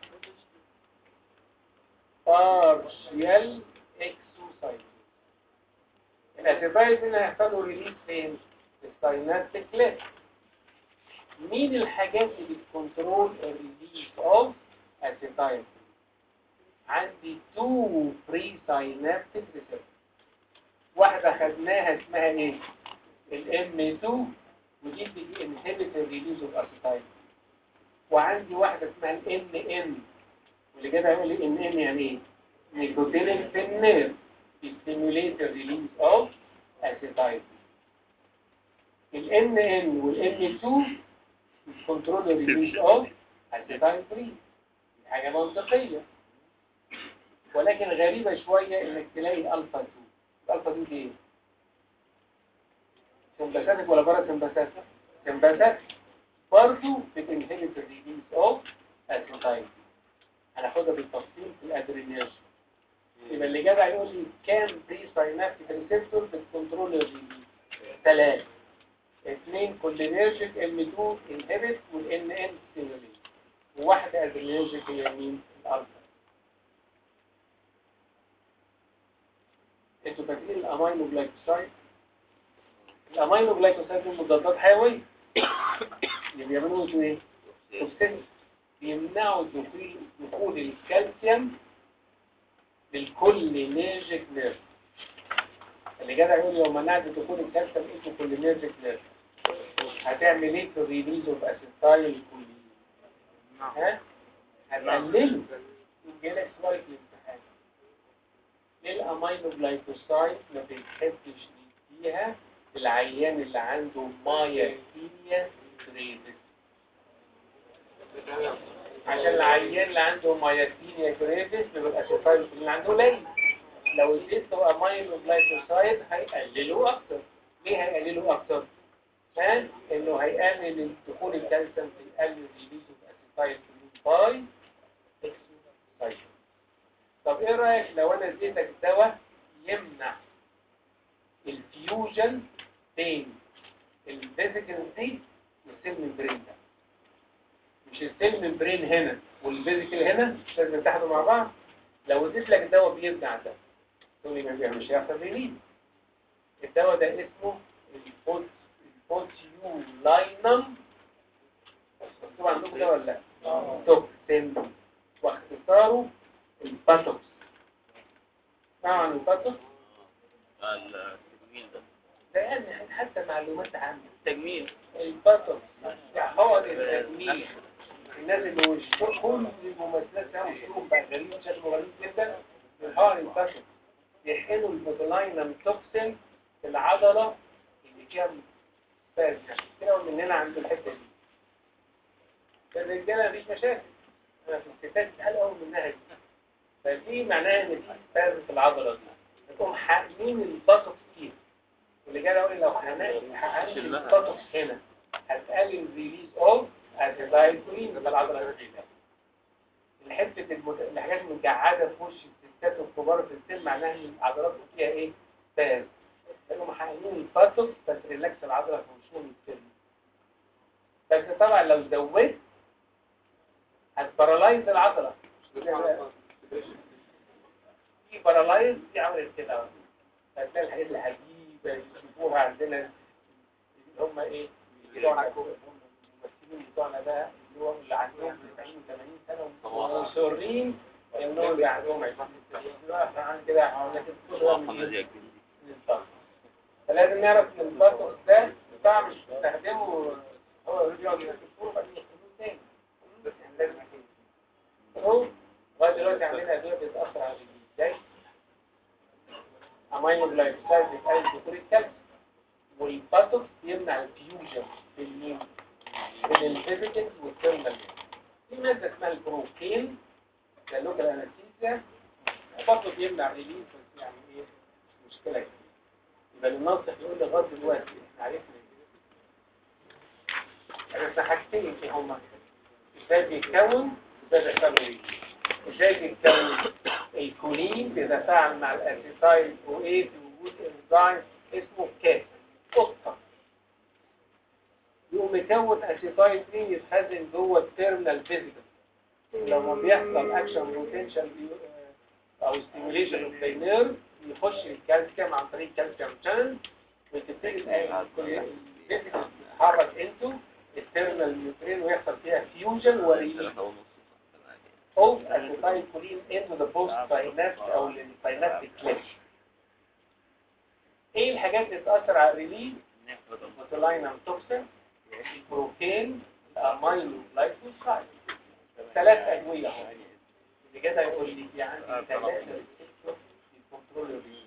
بارشيال اكسوسايد الاسيتايل هنا هيحصل له ريليز فين؟ في الساينابتيك لين مين الحاجات اللي بتكنترول الريليز اوف اسيتايل عندي تو بري ساينابتيك ريسبتور واحدة خدناها اسمها ايه الام 2 ودي بتجي انهبت الريليز اوف اسيتايل وعندي واحدة اسمها الام ام واللي كده هيقول لي ان ام يعني ايه نيكوتينيك في النيرف بيستيموليت الريليز اوف اسيتايل الام ام والام 2 بتكنترول الريليز اوف اسيتايل 3 حاجة منطقية ولكن غريبة شوية انك تلاقي الفا 2 الالفا 2 دي ايه؟ سمباثاتيك ولا بارا سمباثاتيك؟ سمباثاتيك برضه بتنهبت الريليز اوف اسيتايل هناخدها بالتفصيل في الادرينيرجي يبقى اللي جدع يقول لي كام بري ساينابتيك ريسبتور بتكنترول الريليز ثلاثة اثنين كولينيرجيك ام 2 انهبت والان ان ستيموليت وواحدة ادرينيرجيك هي مين؟ الالفا انتوا فاكرين الامينو جلايكوسايد الامينو جلايكوسايد دول مضادات حيويه اللي بيعملوا ايه توكسين بيمنعوا دخول دخول الكالسيوم للكولينيرجيك نيرف اللي جدع يقول لو منعت دخول الكالسيوم انتو كولينيرجيك نيرف هتعمل ايه في الريليز اوف اسيتايل كولين ها هتقلله يجيلك سلايد الامتحان ليه الامينو جلايكوسايد ما بيتحبش نديها العيان اللي عنده مايكينيا جريفيس عشان العيان اللي عنده مايكينيا جريفيس بيبقى الاسيتايل اللي عنده قليل لو اديته امينو جلايكوسايد هيقلله اكتر ليه هيقلله اكتر؟ عشان انه هيقلل دخول الكالسيوم في القلب ريليز اسيتايل باي اكسوسايد طب ايه رأيك لو انا اديتك دواء يمنع الفيوجن بين الفيزيكال دي والسيل ممبرين ده مش السيل ممبرين هنا والفيزيكال هنا مش لازم يتحدوا مع بعض لو اديت لك دواء بيمنع ده تقول لي ما بيعمل مش هيحصل ريليز الدواء ده اسمه البوت البوتيولاينم مكتوب عندكم ده ولا لا؟ توكسين واختصاره الباتوكس طبعا الباتوكس التجميل ده ده يعني حتى معلومات عامة تجميل الباتوكس حوار التجميل الناس اللي وشهم كل الممثلات ده وشهم بقى غريب شكله غريب جدا الحوار الباتوكس يحقنوا البوتولاينم توكسين في العضلة اللي فيها سبازم كده مننا عند الحتة دي في الرجالة مفيش مشاكل أنا في الستات سهل أوي منها دي فدي معناها ان في سبازم في العضله دي تقوم حاقنين الباطوكس كتير واللي جاي اقول لو حقنت الباطوكس هنا هتقلل ريليز اوف اسيتايل كولين ده العضله الرئيسيه الحته المد... الحاجات المجعده في وش الستات والكبار في السن معناها ان العضلات فيها ايه سباز لانهم حاقنين الباطوكس بس ريلاكس العضله في وشهم السن بس طبعا لو زودت هتبارالايز العضله في بارالايز دي عملت كده هتلاقي الحاجات العجيبه يشوفوها عندنا اللي هم ايه بتوعنا الممثلين بتوعنا بقى اللي هو اللي عندهم 90 80 سنه ومصرين انهم عندهم 20 سنه عن كده عملنا محمد كده ياكل بالظبط. فلازم نعرف ان الباطوس ده بتاع مش بنستخدمه هو بيقعد يكتبه بعدين يستخدمه تاني بس يعني لازم كده هو لغايه دلوقتي عندنا ادويه بتاثر على الجلد ازاي؟ امينو جلايكوسايد بتقلل دخول الكالسيوم والباطوس يمنع الفيوجن بين بين الفيزيكال والثيرمال في ماده اسمها البروكين ده لوكال انستيزيا برضه بيمنع ريليز بس يعني ايه مش مشكله كده يبقى الناصح يقول لي لغايه دلوقتي احنا عرفنا عرفنا حاجتين ايه هما ازاي بيتكون ازاي بيحصل له ايه ازاي بيتكون الكولين بيتفاعل مع الاسيتايل وايه في وجود انزيم اسمه كات قطه يقوم يكون اسيتايل 3 يتخزن جوه التيرمينال فيزيكال لما بيحصل اكشن بوتنشال او ستيميوليشن اوف ذا نيرف يخش الكالسيوم عن طريق الكالسيوم شانل وتبتدي الفيزيكال تتحرك انتو التيرمينال نيوترين ويحصل فيها فيوجن وريليز ثلاثة ونص of acetylcholine into the post-synaptic أو السينابتيك كليش. إيه الحاجات اللي تأثر على الريليز؟ بوتولينم توكسين، البروتين، الأمينو جلايكوسايد. ثلاث أدوية اهو. اللي كده يقول لي يعني ثلاثة ريسبتور يكنترول الريليز.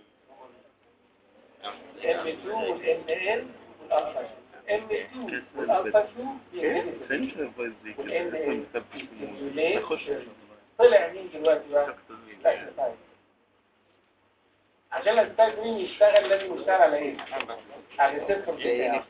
M2 والMN والألفا M2 والألفا 2 بيعملوا طلع مين دلوقتي بقى؟ الأكسيتايل. عشان الأكسيتايل يشتغل لازم يشتغل على ايه؟ على الريسبتور بتاعه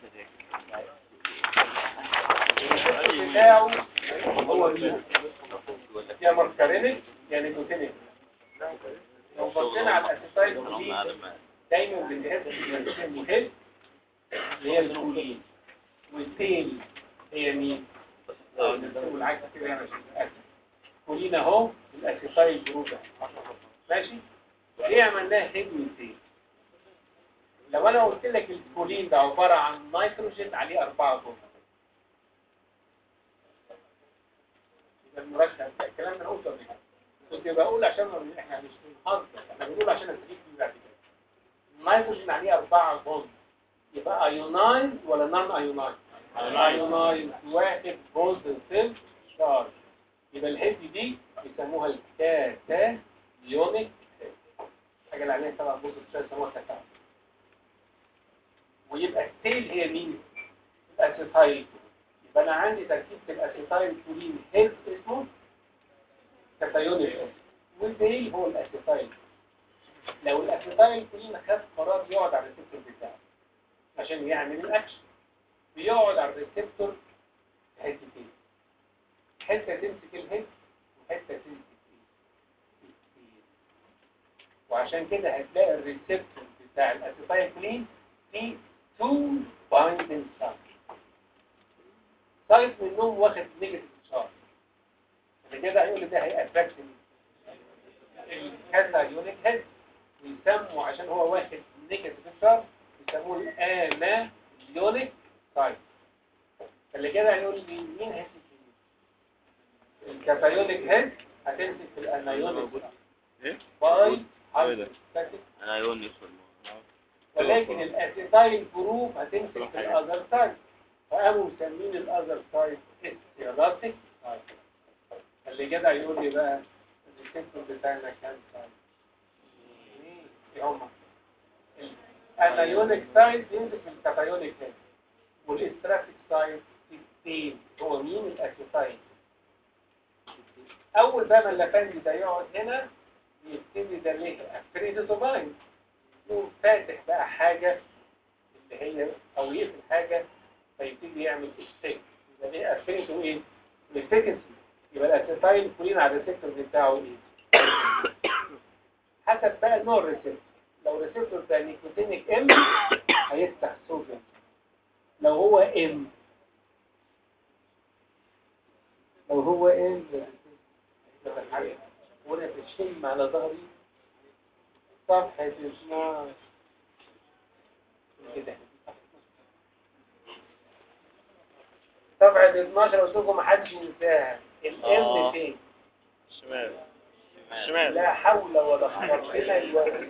الريسبتور بتاعه هو مين؟ يا ماركارينيك يا نيكوتينيك لو بصينا على الأكسيتايل دي دايما بنحس ان مهم اللي هي الكولين والتيل هي مين؟ والعكس كده يعني عشان نتأكد. كولين اهو الاسيتايل جروب اهو. ماشي ليه عملناها هيد والتيل لو انا قلت لك الكولين ده عباره عن نيتروجين عليه أربعة بوند يبقى المركب ده الكلام ده انا قلته قبل كده كنت بقول عشان ما- احنا مش بنهزر احنا بنقول عشان استفيد من بعد كده النيتروجين عليه أربعة بوند يبقى ايونايز ولا نون ايونايز ايونايز واحد بوند سيل شارج يبقى الهيد دي بيسموها الكاتايونيك حاجه اللي عليها سبع بوند سيل يسموها كاتايون ويبقى التيل هي مين الاسيتايل يبقى انا عندي تركيب في الاسيتايل كولين هيد اسمه كاتايونيك والتيل هو الاسيتايل لو الاسيتايل كولين خد قرار يقعد على الريسبتور بتاعه عشان يعمل الاكشن بيقعد على الريسبتور حتتين حته تمسك الهيد وحته تمسك التيل وعشان كده هتلاقي الريسبتور بتاع الاسيتايل كولين فيه تو بايندنج سايت سايت منهم واخد نيجاتيف تشارج اللي كده هيقول لي ده هيأفكت الكاتايونيك هيد ويسموا عشان هو واخد نيجاتيف تشارج يسموه الانايونيك سايت اللي كده هيقول لي مين هيمسك مين؟ الكاتايونيك هيد هتمسك في الانايونيك ايه؟ باي ايه ده؟ هايدروستاتيك انا يونس ولا ولكن الاسيتايل جروب هتمسك في الاذر سايد فقاموا مسمين الاذر سايد استيراتيك سايد اللي كده يقول لي بقى الريسبتور بتاعنا كام سايد ايه هما الانايونيك سايد يمسك في الكاتايونيك هيد والاستراتيك سايد التين هو مين الاسيتايل اول بقى ما اللافندي ده يقعد هنا يبتدي ده ليه افريدوزوباين يقوم فاتح بقى حاجة اللي هي أو يقفل حاجة فيبتدي يعمل استيك يبقى ليه أفينيته إيه؟ الفيكنسي يبقى الأسيتايل كولين على الريسبتور بتاعه إيه؟ حسب بقى نوع الريسبتور لو الريسبتور ده نيكوتينيك إم هيفتح صوديوم لو هو إم لو هو إم وأنا في الشم على ظهري صفحة 12 كده صفحة 12 قلت لكم محدش ينساها الام آه. فين شمال شمال لا حول ولا قوة الا بالله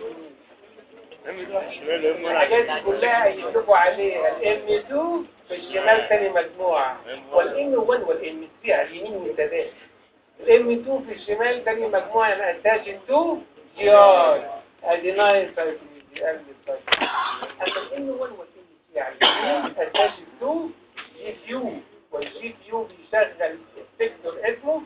شمال ام الحاجات دي كلها يشوفوا عليها الام 2 في الشمال تاني مجموعة والام 1 والام 3 على اليمين والسداد الام 2 في الشمال تاني مجموعة يعني اتاش 2 جي ار ادينايل سايكليزي قلب السايكليزي اما الام 1 والام 3 على اليمين اتاش 2 جي فيو والجي فيو بيشغل سيكتور اسمه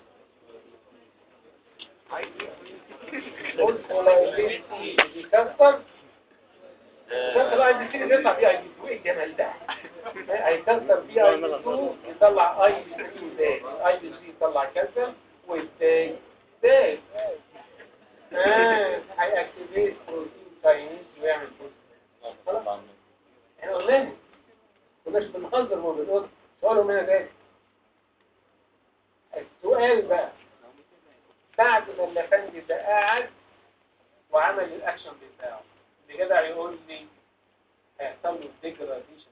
فوسفولايزيشن بيكسر كسر اي بي 3 يطلع فيه اي بي 2 ايه الجمال ده هيكسر فيه اي بي 2 يطلع اي بي 3 زائد اي بي 3 يطلع كالسيوم والتاج زائد اه هيأكتيفيت بروتين كاينيز ويعمل بروتين احنا قلنا كناش بنهزر وما بنقول سؤالهم هنا ده السؤال بقى بعد ما الافندي ده قاعد وعمل الاكشن بتاعه اللي جدع يقول لي هيحصل له ديجراديشن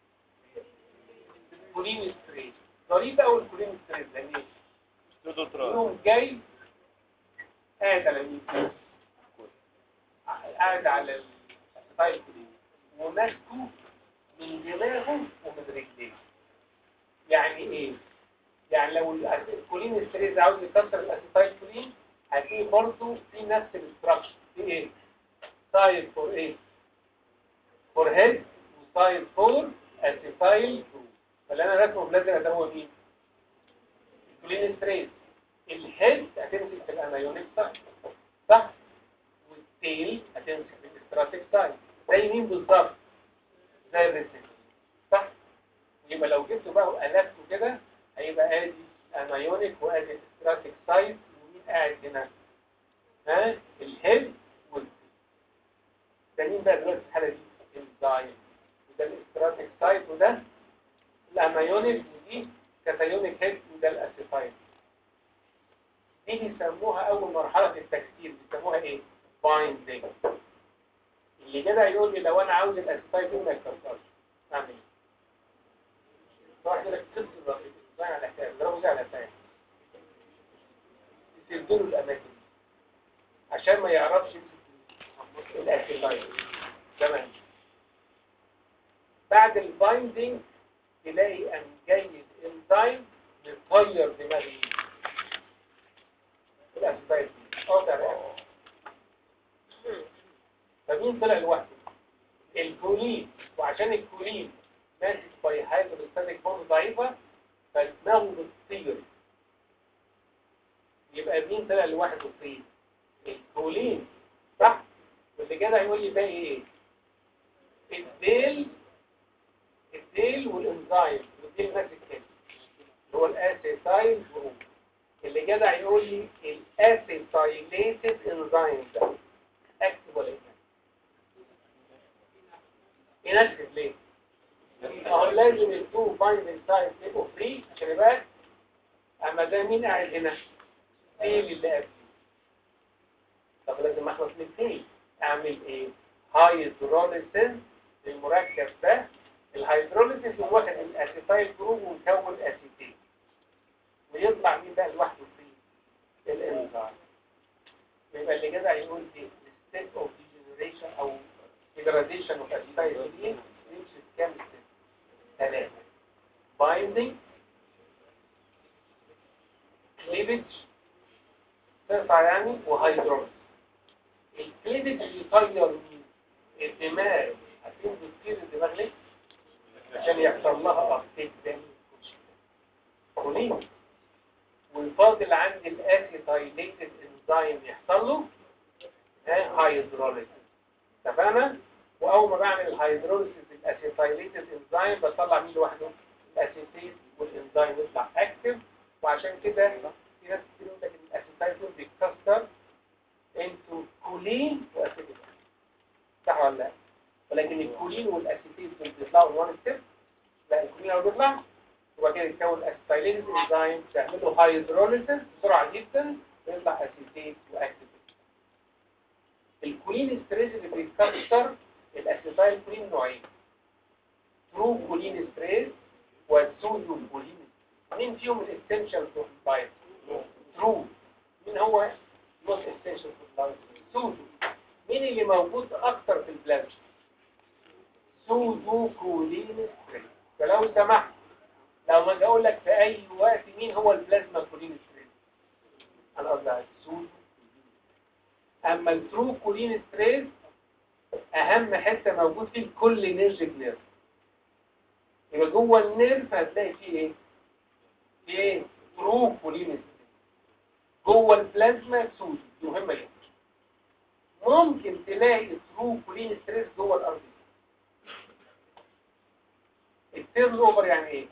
الكولين ستريس ظريف قوي الكولين ستريس ده ليه؟ دودو تراب يوم جاي قاعد على مين؟ قاعد على السايد وماسكه من دماغه ومن رجليه يعني ايه؟ يعني لو الكولين ستريس عاوز يكسر الاسيتايل كولين هتلاقي برضه في نفس الاستراكشر في ايه؟ سايد فور ايه؟ فور هيد وسايد فور اسيتايل جروب فاللي انا رسمه بلازر ده هو مين؟ الكولين ستريس الهيد هتمسك في الانايونيك سايد صح؟ والتيل هتمسك في الاستراتيك سايد زي مين بالظبط؟ زي الريسيت صح؟ يبقى لو جبته بقى وقلبته كده هيبقى ادي انايونيك وادي الاستراتيك سايد ومين قاعد هنا؟ ها؟ الهيد والتيل ده مين بقى دلوقتي في الحالة دي؟ الزايد وده الاستراتيك سايد وده الانايونيك ودي كاتايونيك هيد وده الاسيتايل دي بيسموها اول مرحله في التكسير بيسموها ايه بايندينج اللي كده يقول لي لو انا عاوز الاسيتايل دي ما يتكسرش اعمل ايه واحد يقول لك كسر الرقيق زي على حساب ضربه زي على حساب يسدوا له الاماكن دي عشان ما يعرفش يمسك الاسيتايل تمام بعد البايندينج تلاقي ان جاي الانزيم مغير دماغ مين الاسباب قاطع رقبة. فمين طلع لوحده الكولين وعشان الكولين ماسك باي هيدروستاتيك بوند ضعيفة فدماغه بتطير يبقى مين طلع لوحده طير الكولين صح واللي كده هيقول لي باقي ايه الديل الديل والانزيم والديل ماسك كده اللي هو الاسيتايل جروب اللي جدع يقول لي الاسيتايليتد انزيم ده اكتب ولا ايه انكتب ليه اهو لازم التو بايندنج سايد يبقوا فري عشان يبقى اما ده مين قاعد هنا التيل اللي قبل طب لازم اخلص من التيل اعمل ايه هايدروليسيس للمركب ده الهيدروليسيس هو واخد الاسيتايل جروب ومكون اسيتيل ويطلع مين بقى لوحده فيه الانزيم يبقى اللي جدع يقول دي state of degeneration او degradation of acetylcholine reaches كام step؟ ثلاثة binding cleavage تقطع يعني وهيدروليس الكليفج بيطير مين؟ الدماغ عارفين بتصير الدماغ ليه؟ عشان يحصل لها ابتيك دم كولين والفاضل عند الاسيتايليتد انزيم يحصل له هايدروليسيس اتفقنا واول ما بعمل الهيدروليسيس الاسيتايليتد انزيم بطلع مين لوحده الاسيتيت والانزيم يطلع اكتف وعشان كده في ناس كتير يقول لك ان الاسيتايل دول بيتكسر انتو كولين واسيتيت صح ولا لا ولكن الكولين والاسيتيت دول بيطلعوا وان ستيب لا الكولين لو بيطلع وبعد كده يتكون اسيتايليز انزيم تعمل له هيدروليسيس بسرعه جدا ويطلع اسيتيت واكتيف الكولين ستريس اللي بيتكسر الاسيتايل كولين نوعين ترو كولين ستريس والسودو كولين مين فيهم الاسينشال فور لايف ترو مين هو نوت اسينشال فور لايف سودو مين اللي موجود اكتر في البلازما سودو كولين ستريس فلو سمحت لو ما اجي اقول لك في اي وقت مين هو البلازما كولين ستريس انا قصدي على السودو اما الترو كولين ستريس اهم حته موجود فيه كل نيرجيك نيرف يبقى جوه النيرف هتلاقي فيه ايه فيه ايه ترو كولين ستريس جوه البلازما سودو دي مهمه جدا ممكن تلاقي ترو كولين ستريس جوه الارض التيرن اوفر يعني ايه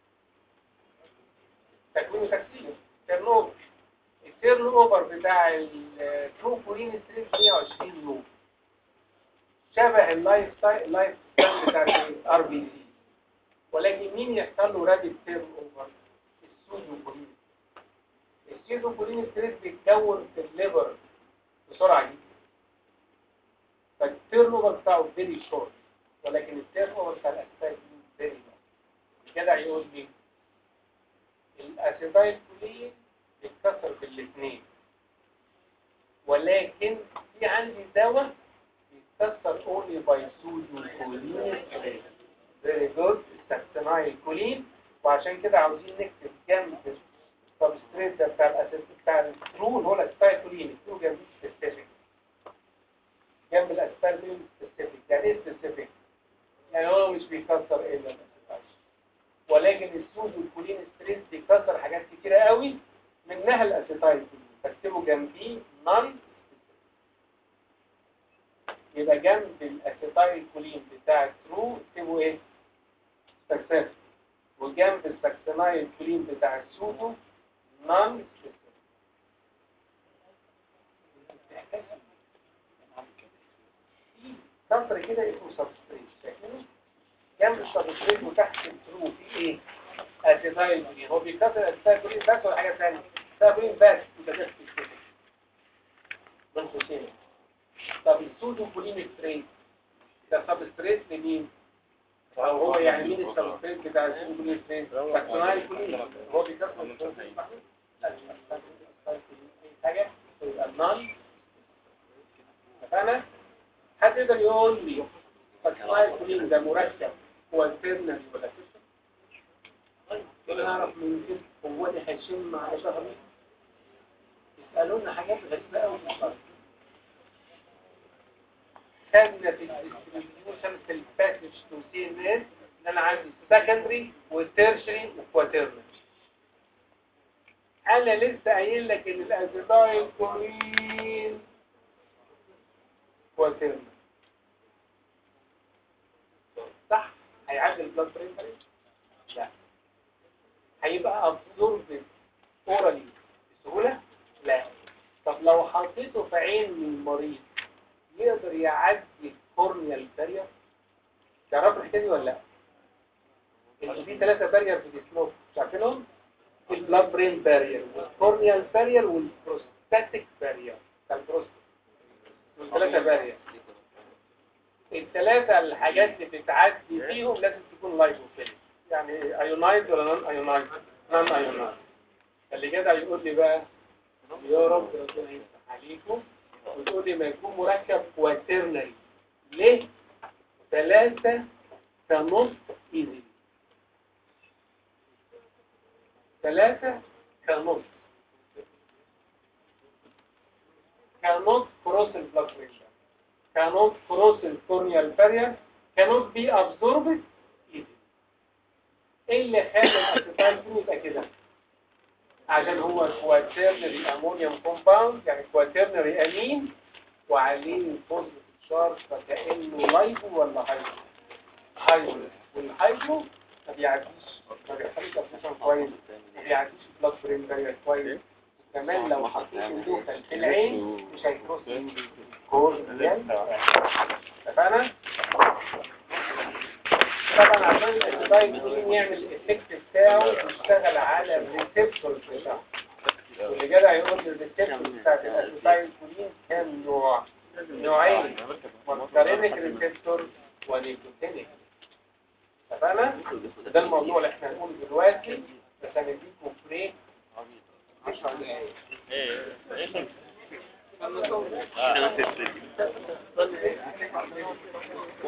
تكوين وتكسير تيرن اوفر التيرن اوفر بتاع الترو كولين ستريس 120 يوم شبه اللايف ستايل اللايف ستايل بتاع الار بي سي ولكن مين يحصل له رابيد تيرن اوفر السودو كولين السودو كولين ستريس بيتكون في الليفر بسرعه جدا فالتيرن اوفر بتاعه فيري شورت ولكن التيرن اوفر بتاع الاسيتايل فيري لونج كده هيقول لي الاسيتايل كولين بيتكسر بالاثنين ولكن في عندي دواء بيتكسر اونلي باي سودو كولين فيري جود السكسنايل كولين وعشان كده عاوزين نكتب جنب السبستريت ده بتاع الاسيت بتاع الترو هو الاسيتايل كولين الترو جنب سبيسيفيك جنب الاسيتايل كولين سبيسيفيك يعني ايه سبيسيفيك؟ يعني هو مش بيكسر الا الاسيتايل ولكن السودو كولين ستريس بيكسر حاجات كتيره قوي منها الاسيتايل كولين بكتبه جنبيه نون يبقى جنب الاسيتايل كولين بتاع الترو اكتبه ايه سكسس وجنب السكسنايل كولين بتاع السودو نون سطر كده اسمه سبستريت شايفينه جنب السبستريت وتحت الترو في ايه اسيتايل كولين هو بيكسر الاسيتايل كولين بس ولا حاجه ثانيه اسيتايل كولين بس يبقى ده سبستريت من قوسين طب السودو كولين ستريت ده سبستريت لمين او هو يعني مين السبستريت بتاع السودو كولين ستريت ساكسونايل كولين هو بيكسر السودو حاجه يبقى النون فانا حد يقدر يقول لي ساكسونايل كولين ده مركب هو الترنال ولا كده كده نعرف من كده هو اللي هيشم على شهر يسالونا حاجات غريبه قوي خدنا في الديستريبيوشن في الباكج تو سي ان اس ان انا عندي سكندري وتيرشري وكواترنري انا لسه قايل لك ان الاسيتايل كولين كواترنري صح هيعدي البلاد بريشر لا هيبقى ابزورب اورالي بسهوله لا طب لو حطيته في عين المريض يقدر يعدي الكورنيال بارير تعرفوا الحكايه دي ولا لا ان في ثلاثه بارير في جسمهم مش عارفينهم البلاد برين بارير والكورنيال بارير والبروستاتيك بارير بتاع البروستات والثلاثه بارير الثلاثه الحاجات اللي بتعدي فيهم لازم تكون لايبوفيليك يعني ايونايز ولا نون ايونايز نون ايونايز اللي جدع يقول لي بقى يا رب ربنا يفتح عليكم وتقول لي ما يكون مركب كواترنري ليه؟ ثلاثة كنص ايزي ثلاثة كنص cannot cross the blood pressure cannot cross the corneal barrier cannot be absorbed easily ايه اللي خلى الاسيتايل كولين يبقى كده عشان هو كواترنري امونيوم كومباوند يعني كواترنري امين وعليه بوزيتيف تشارج فكانه لايبو ولا هايبو هايبو والهايبو ما بيعديش ما بيحصلش ابليشن كويس ما بيعديش بلاد برين بارير كويس كمان لو حطيت اللوكال في العين مش هيكروس كورنيال اتفقنا؟ طبعا عشان الاسيتايل كولين يعمل الافكت بتاعه يشتغل على الريسبتور بتاعه واللي جدع يقول لي الريسبتور بتاعت الاسيتايل كولين كام نوع؟ نوعين ماسكارينيك ريسبتور ونيكوتينيك اتفقنا؟ ده الموضوع اللي احنا هنقوله دلوقتي بس هنديكم بريك 10 دقايق ايه ايه انا